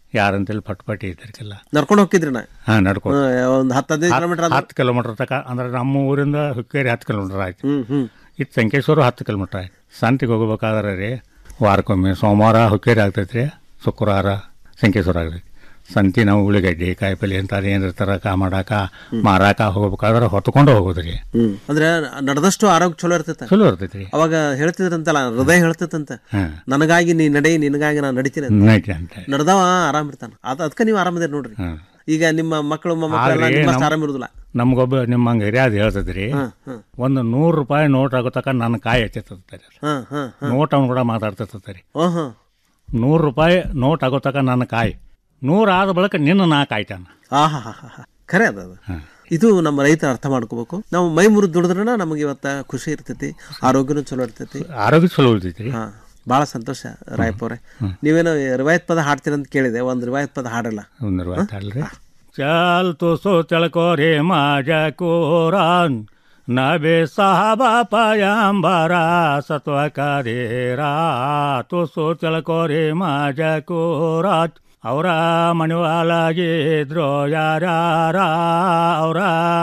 ಯಾರಂತೇಳಿ ಪಟ್ ಪಟ್ಟಿ ಇದ್ದರಿಗೆಲ್ಲ ನಡ್ಕೊಂಡು ಹೋಗಿದ್ರಿ ನಾ ಹಾ ನಡ್ಕೊಂಡು ಒಂದು ಹತ್ತು ಹದಿನೈದು ಕಿಲೋಮೀಟರ್ ಆದ್ರೆ ಹತ್ತು ಕಿಲೋಮೀಟರ್ ತಕ ಅಂದ್ರೆ ನಮ್ಮ ಊರಿಂದ ಹುಕ್ಕೇರಿ ಹತ್ತು ಕಿಲೋಮೀಟರ್ ಆಯ್ತು ಹ್ಮ್ ಹ್ಮ್ ಇದು ಸಂಕೇಶ್ವರ ಹತ್ತು ಕಿಲೋಮೀಟರ್ ಆಯ್ತು ಸಂತಿಗೆ ಹೋಗ್ಬೇಕಾದ್ರೆ ರೀ ವಾರಕ್ಕೊಮ್ಮೆ ಸೋಮವಾರ ಹುಕ್ಕೇರಿ ಆಗ್ತೈತೆ ರೀ ಶುಕ್ರವಾರ ಸಂಕೇಶ್ವರ ಆಗ್ತೈತಿ ಸಂತಿ ನಾವು ಉಳ್ಳಿಗಡ್ಡಿ ಕಾಯಿಪಲ್ಲೆ ಅಂತ ಏನಾರ ತರಕ ಮಾಡಾಕ ಮಾರಾಕ ಹೋಗ್ಬೇಕಾದ್ರೆ ಹೊತ್ಕೊಂಡು ಹೋಗೋದ್ರಿ ಹ್ಮ್ ಅಂದ್ರೆ ನಡೆದಷ್ಟು ಆರೋಗ್ಯ ಚಲೋ ಇರ್ತೈತೆ ಚಲೋ ಇರ್ತೈತ್ರಿ ಅವಾಗ ಹೇಳ್ತಿದ್ರಂತಲ್ಲ ಹೃದಯ ಹೇಳ್ತೈತಂತ ಹಾ. ನನಗಾಗಿ ನೀ ನಡೆ ನಿನಗಾಗಿ ನಾನು ನಡಿತೀನಿ ಅಂತ. ನೈಟ್ ಅಂತ ನಡ್ದವ ಆರಾಮ್ ಇರ್ತಾನ ಅದ ಅದಕ್ಕೆ ನೀವು ಆರಾಮದಿರಿ ನೋಡ್ರಿ ಈಗ ನಿಮ್ಮ ಮಕ್ಕಳು ಮೊಮ್ಮಕ್ಕಳೆಲ್ಲ ಆದ್ರೆ ನಿಮ್ಮಷ್ಟು ನಮ್- ಆರಾಮ್ ಇರುದಿಲ್ಲ ನಮ್ಗೊಬ್ಬ ನಿಮ್ಮ ಹಂಗೆ ಹಿರಿಯಾದ ಹೇಳ್ತದ್ರಿ ಒಂದು ನೂರು ರೂಪಾಯಿ ನೋಟ್ ಆಗೋ ತಕ ನನ್ನ ಕಾಯಿ ಹಚ್ಚತ್ತರಿ ಹಾ ಹಾ ನೋಟ್ ಅವ್ನು ಕೂಡ ಮಾತಾಡ್ತಿರ್ತರಿ ಓಹೋ ನೂರು ರೂಪಾಯಿ ನೋಟ್ ಆಗೋ ತಕ ನನ್ನ ಕಾಯಿ ನೂರು ಆದ ಬಳಿಕ ನಿನ್ನ ನಾ ಕಾಯ್ತಾನ ಆಹಾ ಹಾ ಹಾ ಖರೆ ಅದ ಅದು ಇದು ನಮ್ಮ ರೈತ ಅರ್ಥ ಮಾಡ್ಕೋಬೇಕು ನಾವು ಮೈ ಮುರಿದು ದುಡಿದ್ರನ ನಮಗೆ ಇವತ್ತ ಖುಷಿ ಇರ್ತೈತಿ ಆರೋಗ್ಯನೂ ಚಲೋ ಇರ್ತೈತಿ ಆರೋಗ್ಯ ಚಲೋ ಉಳಿತೈತ್ರಿ ಹಾ ಭಾಳ ಸಂತೋಷ ರಾಯಪ್ಪ ಅವ್ರೆ ನೀವೇನೋ ರಿವಾಯತ್ ಪದ ಹಾಡ್ತೀರ ಅಂತ ಕೇಳಿದೆ ಒಂದು ರಿವಾಯತ್ ಪದ ಹಾಡಲ್ಲ ಒಂದು ರೂಪಾಯಿ ಅಲ್ರಿ ಚಲ್ तो सो चल को रे माझ्या कोरान नबे साहबा पयांबरा सत्व करेरा तो सो चल को रे माझ्या कोरात ಅವರ ಮಣಿವಾಲಾಗಿದ್ರು ಯಾರ್ಯಾರ ಅವರ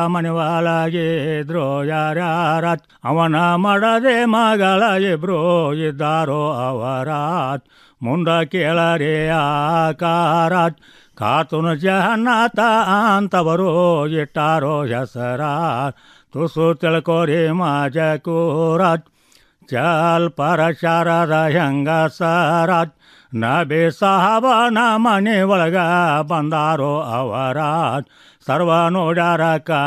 ಮಣಿವಾಲಾಗಿದ್ರು ಯಾರ್ಯಾರ ಅವನ ಮಾಡದೆ ಮಗಳ ಇಬ್ರು ಇದ್ದಾರೋ ಅವರಾತ್ ಮುಂದ ಕೇಳರೆ ಆಕಾರಾತ್ ಕಾತುನ ಜಹನ್ನಾತ ಅಂತವರು ಇಟ್ಟಾರೋ ಹೆಸರ ತುಸು ತಿಳ್ಕೋರಿ ಮಾಜ ಕೂರಾತ್ ಚಲ್ ಪರ ಶಾರದ ಹೆಂಗಸರಾತ್ ನಬಿ ಸಾಹಬನ ಮನೆ ಒಳಗ ಬಂದಾರೋ ಅವರಾತ್ ಸರ್ವ ನೋಡ್ಯಾರ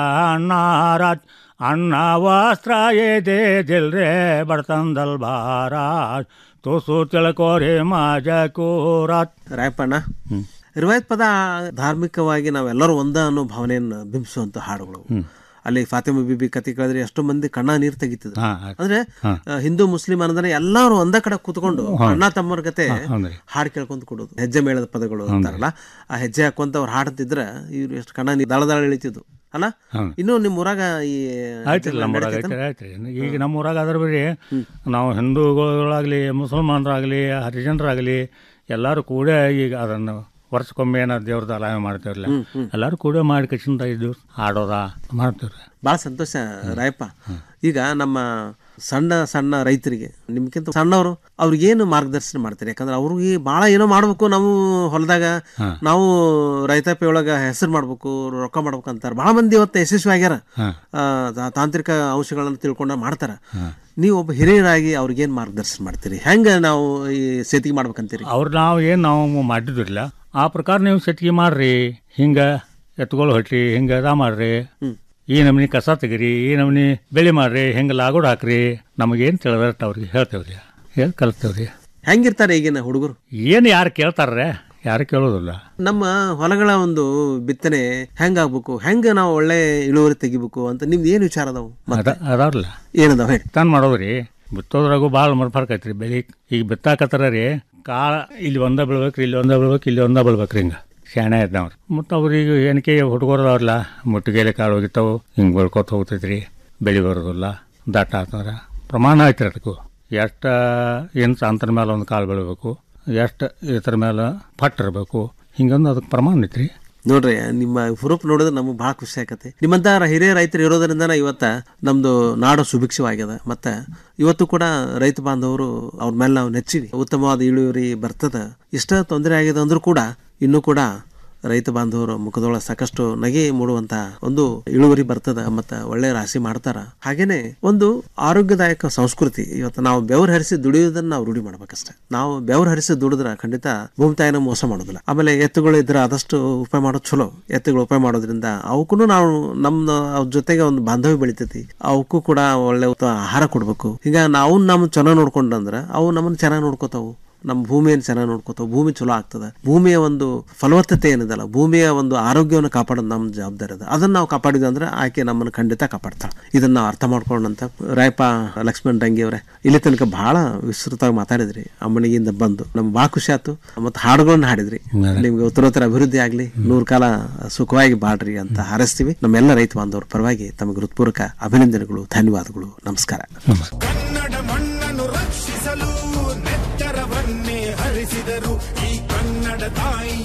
ಕಣ್ಣಾರಾತ್ ಅನ್ನ ವಸ್ತ್ರ ಏದೇ ದಿಲ್ರೆ ಬಡ್ತಂದಲ್ ಬಾರಾತ್ ತುಸು ತಿಳ್ಕೋರಿ ಮಾಜ ಕೂರಾತ್ ರಾಯಪ್ಪಣ್ಣ ರಿವಾಯತ್ ಪದ ಧಾರ್ಮಿಕವಾಗಿ ನಾವೆಲ್ಲರೂ ಒಂದ ಅನ್ನೋ ಭಾವನೆಯನ್ನು ಬಿಂಬಿಸುವಂತ ಹಾಡುಗಳು ಅಲ್ಲಿ ಫಾತಿಮಾ ಬಿಬಿ ಕತೆ ಕೇಳಿದ್ರೆ ಎಷ್ಟೋ ಮಂದಿ ಕಣ್ಣ ನೀರು ತೆಗಿತಿದ್ರು ಹಾ, ಅಂದ್ರೆ ಹಾ. ಆ, ಹಿಂದೂ ಮುಸ್ಲಿಂ ಅಂದ್ರೆ ಎಲ್ಲಾರು ಒಂದ ಕಡೆ ಕೂತ್ಕೊಂಡು ಹಾ. ಅಣ್ಣ ತಮ್ಮರ ಕತೆ ಹಾ, ಹೌದ್ರಿ. ಹಾಡು ಕೇಳ್ಕೊಂತ ಕೊಡೋದು ಹೆಜ್ಜೆ ಮೇಳದ ಪದಗಳು ಅಂತಾರಲ್ಲ ಆ ಹೆಜ್ಜೆ ಹಾಕೊಂತ ಅವ್ರು ಹಾಡ್ತಿದ್ರ ಇವ್ರು ಎಷ್ಟು ಕಣ್ಣ ನೀರು ದಳ ದಳ ಇಳಿತಿದ್ವು ಅಲ್ಲ ಹೌದು. ಇನ್ನು ನಿಮ್ಮ ಊರಾಗ ಈ ಆಯ್ತು ನಮ್ಮ ಊರಾಗ ಐತೆ ಆಯ್ತು ರೀ ಈಗ ನಮ್ಮ ಊರಾಗ ಅದ್ರ ಬರೀ ನಾವು ಹಿಂದೂಗಳಾಗಲಿ ಮುಸಲ್ಮಾನರಾಗಲಿ ಹರಿಜನರಾಗಲಿ ಎಲ್ಲರೂ ಕೂಡ ಈಗ ಅದನ್ನು ವರ್ಷಕ್ಕೊಮ್ಮೆ ಏನೋ ದೇವ್ರದ್ದು ಅಲಾವೆ ಮಾಡ್ತೇವ್ರಲ್ಲ ಎಲ್ಲರೂ ಕೂಡ ಮಾಡಿ ಕಚಿಂದ ಇದ್ದು ಆಡೋದ ಮಾಡ್ತೇವ್ರಿ ಭಾಳ ಸಂತೋಷ ರಾಯಪ್ಪ ಈಗ ನಮ್ಮ ಸಣ್ಣ ಸಣ್ಣ ರೈತರಿಗೆ ನಿಮ್ಗಿಂತ ಸಣ್ಣವರು ಅವ್ರಿಗೇನು ಮಾರ್ಗದರ್ಶನ ಮಾಡ್ತಾರೆ ಯಾಕಂದ್ರೆ ಅವ್ರಿಗೆ ಭಾಳ ಏನೋ ಮಾಡ್ಬೇಕು ನಾವು ಹೊಲದಾಗ ನಾವು ರೈತಾಪಿ ಒಳಗ ಹೆಸರು ಮಾಡ್ಬೇಕು ರೊಕ್ಕ ಮಾಡ್ಬೇಕು ಅಂತಾರೆ ಭಾಳ ಮಂದಿ ಇವತ್ತು ಯಶಸ್ವಿ ಆಗ್ಯಾರ ಆ, ತಾ- ತಾಂತ್ರಿಕ ಅಂಶಗಳನ್ನು ತಿಳ್ಕೊಂಡ ಮಾಡ್ತಾರ ನೀವು ಒಬ್ಬ ಹಿರಿಯರಾಗಿ ಅವ್ರಿಗೇನು ಮಾರ್ಗದರ್ಶನ ಮಾಡ್ತೀರಿ ಹೆಂಗ ನಾವು ಈ ಸೇತಿಗೆ ಮಾಡ್ಬೇಕಂತೀರಿ ಅವ್ರು ನಾವು ಏನು ನಾವು ಮಾಡಿದ್ರಲ್ಲ ಆ ಪ್ರಕಾರ ನೀವು ಸೆಟ್ಗೆ ಮಾಡ್ರಿ ಹಿಂಗೆ ಎತ್ಗಳು ಹೊಟ್ರಿ ಹಿಂಗೆ ಅದ ಮಾಡ್ರಿ ಈ ನಮ್ನಿ ಕಸ ತೆಗಿರಿ ಈ ನಮ್ನಿ ಬೆಳೆ ಮಾಡ್ರಿ ಹಿಂಗೆ ಲಾಗೋಡ್ ಹಾಕ್ರಿ ನಮಗೇನು ತಿಳಿದಟ್ಟು ಅವ್ರಿಗೆ ಹೇಳ್ತೇವ್ರಿ ಹೇಳಿ ಕಲಿಸ್ತೇವ್ರಿ ಹೆಂಗಿರ್ತಾರೆ ಈಗಿನ ಹುಡುಗರು ಏನು ಯಾರು ಕೇಳ್ತಾರ್ರೆ ಯಾರು ಕೇಳೋದಿಲ್ಲ ನಮ್ಮ ಹೊಲಗಳ ಒಂದು ಬಿತ್ತನೆ ಹೆಂಗಾಗ್ಬೇಕು ಹೆಂಗ ನಾವು ಒಳ್ಳೆ ಇಳುವರಿ ತೆಗಿಬೇಕು ಅಂತ ನಿಮ್ದು ಏನು ವಿಚಾರ ಅದಾವು ಅದ ಅದಾವ್ರಲ್ಲ ಏನದಾವ ಹೇಳಿ ತಾನು ಮಾಡೋದ್ರಿ ಬಿತ್ತೋದ್ರಾಗೂ ಭಾಳ ಮರ್ಫರ್ಕ್ ಐತ್ರಿ ಬೆಳಿ ಈಗ ಬಿತ್ತಾಕತ್ತಾರ ರೀ ಕಾಳ ಇಲ್ಲಿ ಒಂದ ಬೀಳ್ಬೇಕ್ರಿ ಇಲ್ಲಿ ಒಂದ ಬೀಳ್ಬೇಕು ಇಲ್ಲಿ ಒಂದ ಬೀಳ್ಬೇಕ್ರಿ ಹಿಂಗೆ ಶಾಣೆ ಇದ್ದಾವ್ರಿ ಮತ್ತು ಅವ್ರಿಗೆ ಏನಕ್ಕೆ ಹುಡುಗರದವ್ರಲ್ಲ ಮುಟ್ಟಿಗೆಲೆ ಕಾಳು ಹೋಗಿತ್ತಾವು ಹಿಂಗೆ ಬೆಳ್ಕೊತ ಹೋಗ್ತೈತ್ರಿ ಬೆಳಿ ಬರೋದಿಲ್ಲ ದಟ್ಟ ಆತಂದ್ರೆ ಪ್ರಮಾಣ ಐತ್ರಿ ಅದಕ್ಕೂ ಎಷ್ಟು ಇಂಚ್ ಅಂತರ ಮೇಲೆ ಒಂದು ಕಾಳು ಬೆಳಿಬೇಕು ಎಷ್ಟು ಇದ್ರ ಮೇಲೆ ಪಟ್ ಇರಬೇಕು ಹಿಂಗೊಂದು ಅದಕ್ಕೆ ಪ್ರಮಾಣ ಐತ್ರಿ ನೋಡ್ರಿ ನಿಮ್ಮ ಹುರುಪ್ ನೋಡಿದ್ರೆ ನಮಗೆ ಭಾಳ ಖುಷಿ ಆಕತಿ ನಿಮ್ಮಂತ ಹಿರಿಯ ರೈತರು ಇರೋದ್ರಿಂದ ಇವತ್ತ ನಮ್ದು ನಾಡು ಸುಭಿಕ್ಷವಾಗ್ಯದ ಮತ್ತೆ ಇವತ್ತು ಕೂಡ ರೈತ ಬಾಂಧವರು ಅವ್ರ ಮೇಲೆ ನಾವು ನೆಚ್ಚಿವಿ ಉತ್ತಮವಾದ ಇಳುವರಿ ಬರ್ತದ ಇಷ್ಟ ತೊಂದರೆ ಆಗಿದೆ ಅಂದ್ರೂ ಕೂಡ ಇನ್ನೂ ಕೂಡ ರೈತ ಬಾಂಧವರು ಮುಖದೊಳಗೆ ಸಾಕಷ್ಟು ನಗೆ ಮೂಡುವಂತ ಒಂದು ಇಳುವರಿ ಬರ್ತದ ಮತ್ತ ಒಳ್ಳೆ ರಾಶಿ ಮಾಡ್ತಾರ ಹಾಗೇನೆ ಒಂದು ಆರೋಗ್ಯದಾಯಕ ಸಂಸ್ಕೃತಿ ಇವತ್ತು ನಾವು ಬೆವರು ಹರಿಸಿ ದುಡಿಯೋದನ್ನ ನಾವು ರೂಢಿ ಮಾಡ್ಬೇಕಷ್ಟೇ ನಾವು ಬೆವರು ಹರಿಸಿ ದುಡಿದ್ರ ಖಂಡಿತ ಭೂಮಿ ತಾಯಿನ ಮೋಸ ಮಾಡೋದಿಲ್ಲ ಆಮೇಲೆ ಎತ್ತುಗಳು ಇದ್ರೆ ಆದಷ್ಟು ಉಪಾಯ ಮಾಡೋದು ಚಲೋ ಎತ್ತುಗಳು ಉಪಾಯ ಮಾಡೋದ್ರಿಂದ ಅವಕ್ಕೂ ನಾವು ನಮ್ಮ ಅವ್ರ ಜೊತೆಗೆ ಒಂದು ಬಾಂಧವ್ಯ ಬೆಳಿತೈತಿ ಅವಕ್ಕೂ ಕೂಡ ಒಳ್ಳೆ ಉತ್ತ- ಆಹಾರ ಕೊಡ್ಬೇಕು ಈಗ ನಾವು ನಮ್ಮ ಚೆನ್ನಾಗಿ ನೋಡ್ಕೊಂಡಂದ್ರ ಅವು ನಮ್ಮನ್ನ ಚೆನ್ನಾಗಿ ನೋಡ್ಕೋತಾವು ನಮ್ಮ ಭೂಮಿಯನ್ನು ಚೆನ್ನಾಗಿ ನೋಡ್ಕೋತಾವ ಭೂಮಿ ಚಲೋ ಆಗ್ತದೆ ಭೂಮಿಯ ಒಂದು ಫಲವತ್ತತೆ ಏನಿದಲ್ಲ ಭೂಮಿಯ ಒಂದು ಆರೋಗ್ಯವನ್ನು ಕಾಪಾಡೋದು ನಮ್ಮ ಜವಾಬ್ದಾರಿ ಅದ ಅದನ್ನ ನಾವು ಕಾಪಾಡಿದ್ವಿ ಅಂದ್ರೆ ಆಕೆ ನಮ್ಮನ್ನು ಖಂಡಿತ ಕಾಪಾಡ್ತಾಳೆ ಇದನ್ನ ನಾವು ಅರ್ಥ ಮಾಡ್ಕೊಂಡಂತ ರಾಯಪ್ಪ ಲಕ್ಷ್ಮಣ್ ರಂಗಿ ಅವರೇ ಇಲ್ಲಿ ತನಕ ಬಹಳ ವಿಸ್ತೃತವಾಗಿ ಮಾತಾಡಿದ್ರಿ ಅಮ್ಮನಿಗಿಂದ ಬಂದು ನಮ್ಗೆ ಭಾಳ ಖುಷಿ ಆಯ್ತು ಮತ್ತು ಹಾಡುಗಳನ್ನ ಹಾಡಿದ್ರಿ ನಿಮ್ಗೆ ಉತ್ತರೋತ್ತರ ಅಭಿವೃದ್ಧಿ ಆಗಲಿ ನೂರು ಕಾಲ ಸುಖವಾಗಿ ಬಾಳ್ರಿ ಅಂತ ಹಾರೈಸ್ತೀವಿ ನಮ್ಮೆಲ್ಲ ರೈತ ಬಾಂಧವರ ಪರವಾಗಿ ತಮಗೆ ಹೃತ್ಪೂರ್ವಕ ಅಭಿನಂದನೆಗಳು ಧನ್ಯವಾದಗಳು ನಮಸ್ಕಾರ ಕನ್ನಡ ಮಣ್ಣನ್ನು ರಕ್ಷಿಸಲು ನೆತ್ತರವನ್ನೇ ಹರಿಸಿದರು ಈ ಕನ್ನಡ ತಾಯಿಯ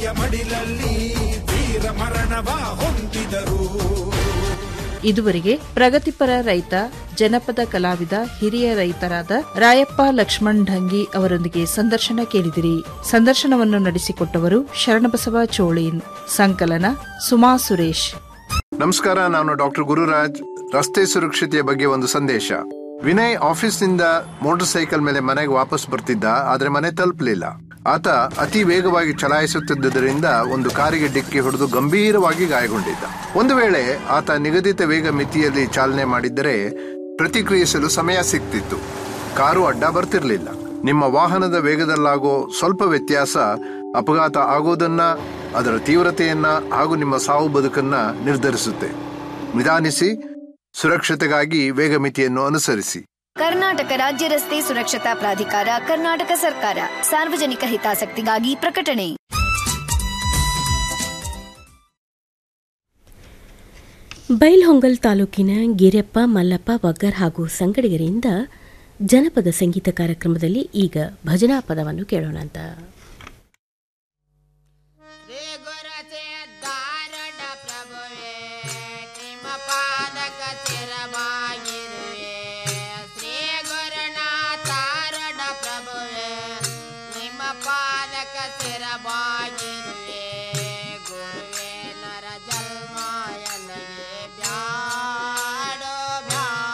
ತಾಯಿಯ ಮಡಿಲಲ್ಲಿ ವೀರ ಮರಣವ ಹೊಂದಿದರು ಇದುವರೆಗೆ ಪ್ರಗತಿಪರ ರೈತ ಜನಪದ ಕಲಾವಿದ ಹಿರಿಯ ರೈತರಾದ ರಾಯಪ್ಪ ಲಕ್ಷ್ಮಣ್ ಢಂಗಿ ಅವರೊಂದಿಗೆ ಸಂದರ್ಶನ ಕೇಳಿದಿರಿ ಸಂದರ್ಶನವನ್ನು ನಡೆಸಿಕೊಟ್ಟವರು ಶರಣಬಸವ ಚೋಳೀನ್ ಸಂಕಲನ ಸುಮಾ ಸುರೇಶ್ ನಮಸ್ಕಾರ ನಾನು ಡಾಕ್ಟರ್ ಗುರುರಾಜ್ ರಸ್ತೆ ಸುರಕ್ಷತೆಯ ಬಗ್ಗೆ ಒಂದು ಸಂದೇಶ ವಿನಯ್ ಆಫೀಸ್ನಿಂದ ಮೋಟಾರ್ ಸೈಕಲ್ ಮೇಲೆ ಮನೆಗೆ ವಾಪಸ್ ಬರ್ತಿದ್ದ ಆದ್ರೆ ಮನೆ ತಲುಪಲಿಲ್ಲ ಆತ ಅತಿ ವೇಗವಾಗಿ ಚಲಾಯಿಸುತ್ತಿದ್ದುದರಿಂದ ಒಂದು ಕಾರಿಗೆ ಡಿಕ್ಕಿ ಹೊಡೆದು ಗಂಭೀರವಾಗಿ ಗಾಯಗೊಂಡಿದ್ದ ಒಂದು ವೇಳೆ ಆತ ನಿಗದಿತ ವೇಗ ಮಿತಿಯಲ್ಲಿ ಚಾಲನೆ ಮಾಡಿದ್ದರೆ ಪ್ರತಿಕ್ರಿಯಿಸಲು ಸಮಯ ಸಿಗ್ತಿತ್ತು ಕಾರು ಅಡ್ಡ ಬರ್ತಿರ್ಲಿಲ್ಲ ನಿಮ್ಮ ವಾಹನದ ವೇಗದಲ್ಲಾಗೋ ಸ್ವಲ್ಪ ವ್ಯತ್ಯಾಸ ಅಪಘಾತ ಆಗೋದನ್ನ ಅದರ ತೀವ್ರತೆಯನ್ನ ಹಾಗೂ ನಿಮ್ಮ ಸಾವು ಬದುಕನ್ನ ನಿರ್ಧರಿಸುತ್ತೆ ನಿಧಾನಿಸಿ ಸುರಕ್ಷತೆಗಾಗಿ ವೇಗ ಮಿತಿಯನ್ನು ಅನುಸರಿಸಿ ಕರ್ನಾಟಕ ರಾಜ್ಯ ರಸ್ತೆ ಸುರಕ್ಷತಾ ಪ್ರಾಧಿಕಾರ ಕರ್ನಾಟಕ ಸರ್ಕಾರ ಸಾರ್ವಜನಿಕ ಹಿತಾಸಕ್ತಿಗಾಗಿ ಪ್ರಕಟಣೆ ಬೈಲ್ಹೊಂಗಲ್ ತಾಲೂಕಿನ ಗಿರೆಪ್ಪ ಮಲ್ಲಪ್ಪ ವಗ್ಗರ್ ಹಾಗೂ ಸಂಗಡಿಗರಿಂದ ಜನಪದ ಸಂಗೀತ ಕಾರ್ಯಕ್ರಮದಲ್ಲಿ ಈಗ ಭಜನಾ ಪದವನ್ನು ಕೇಳೋಣ ಅಂತ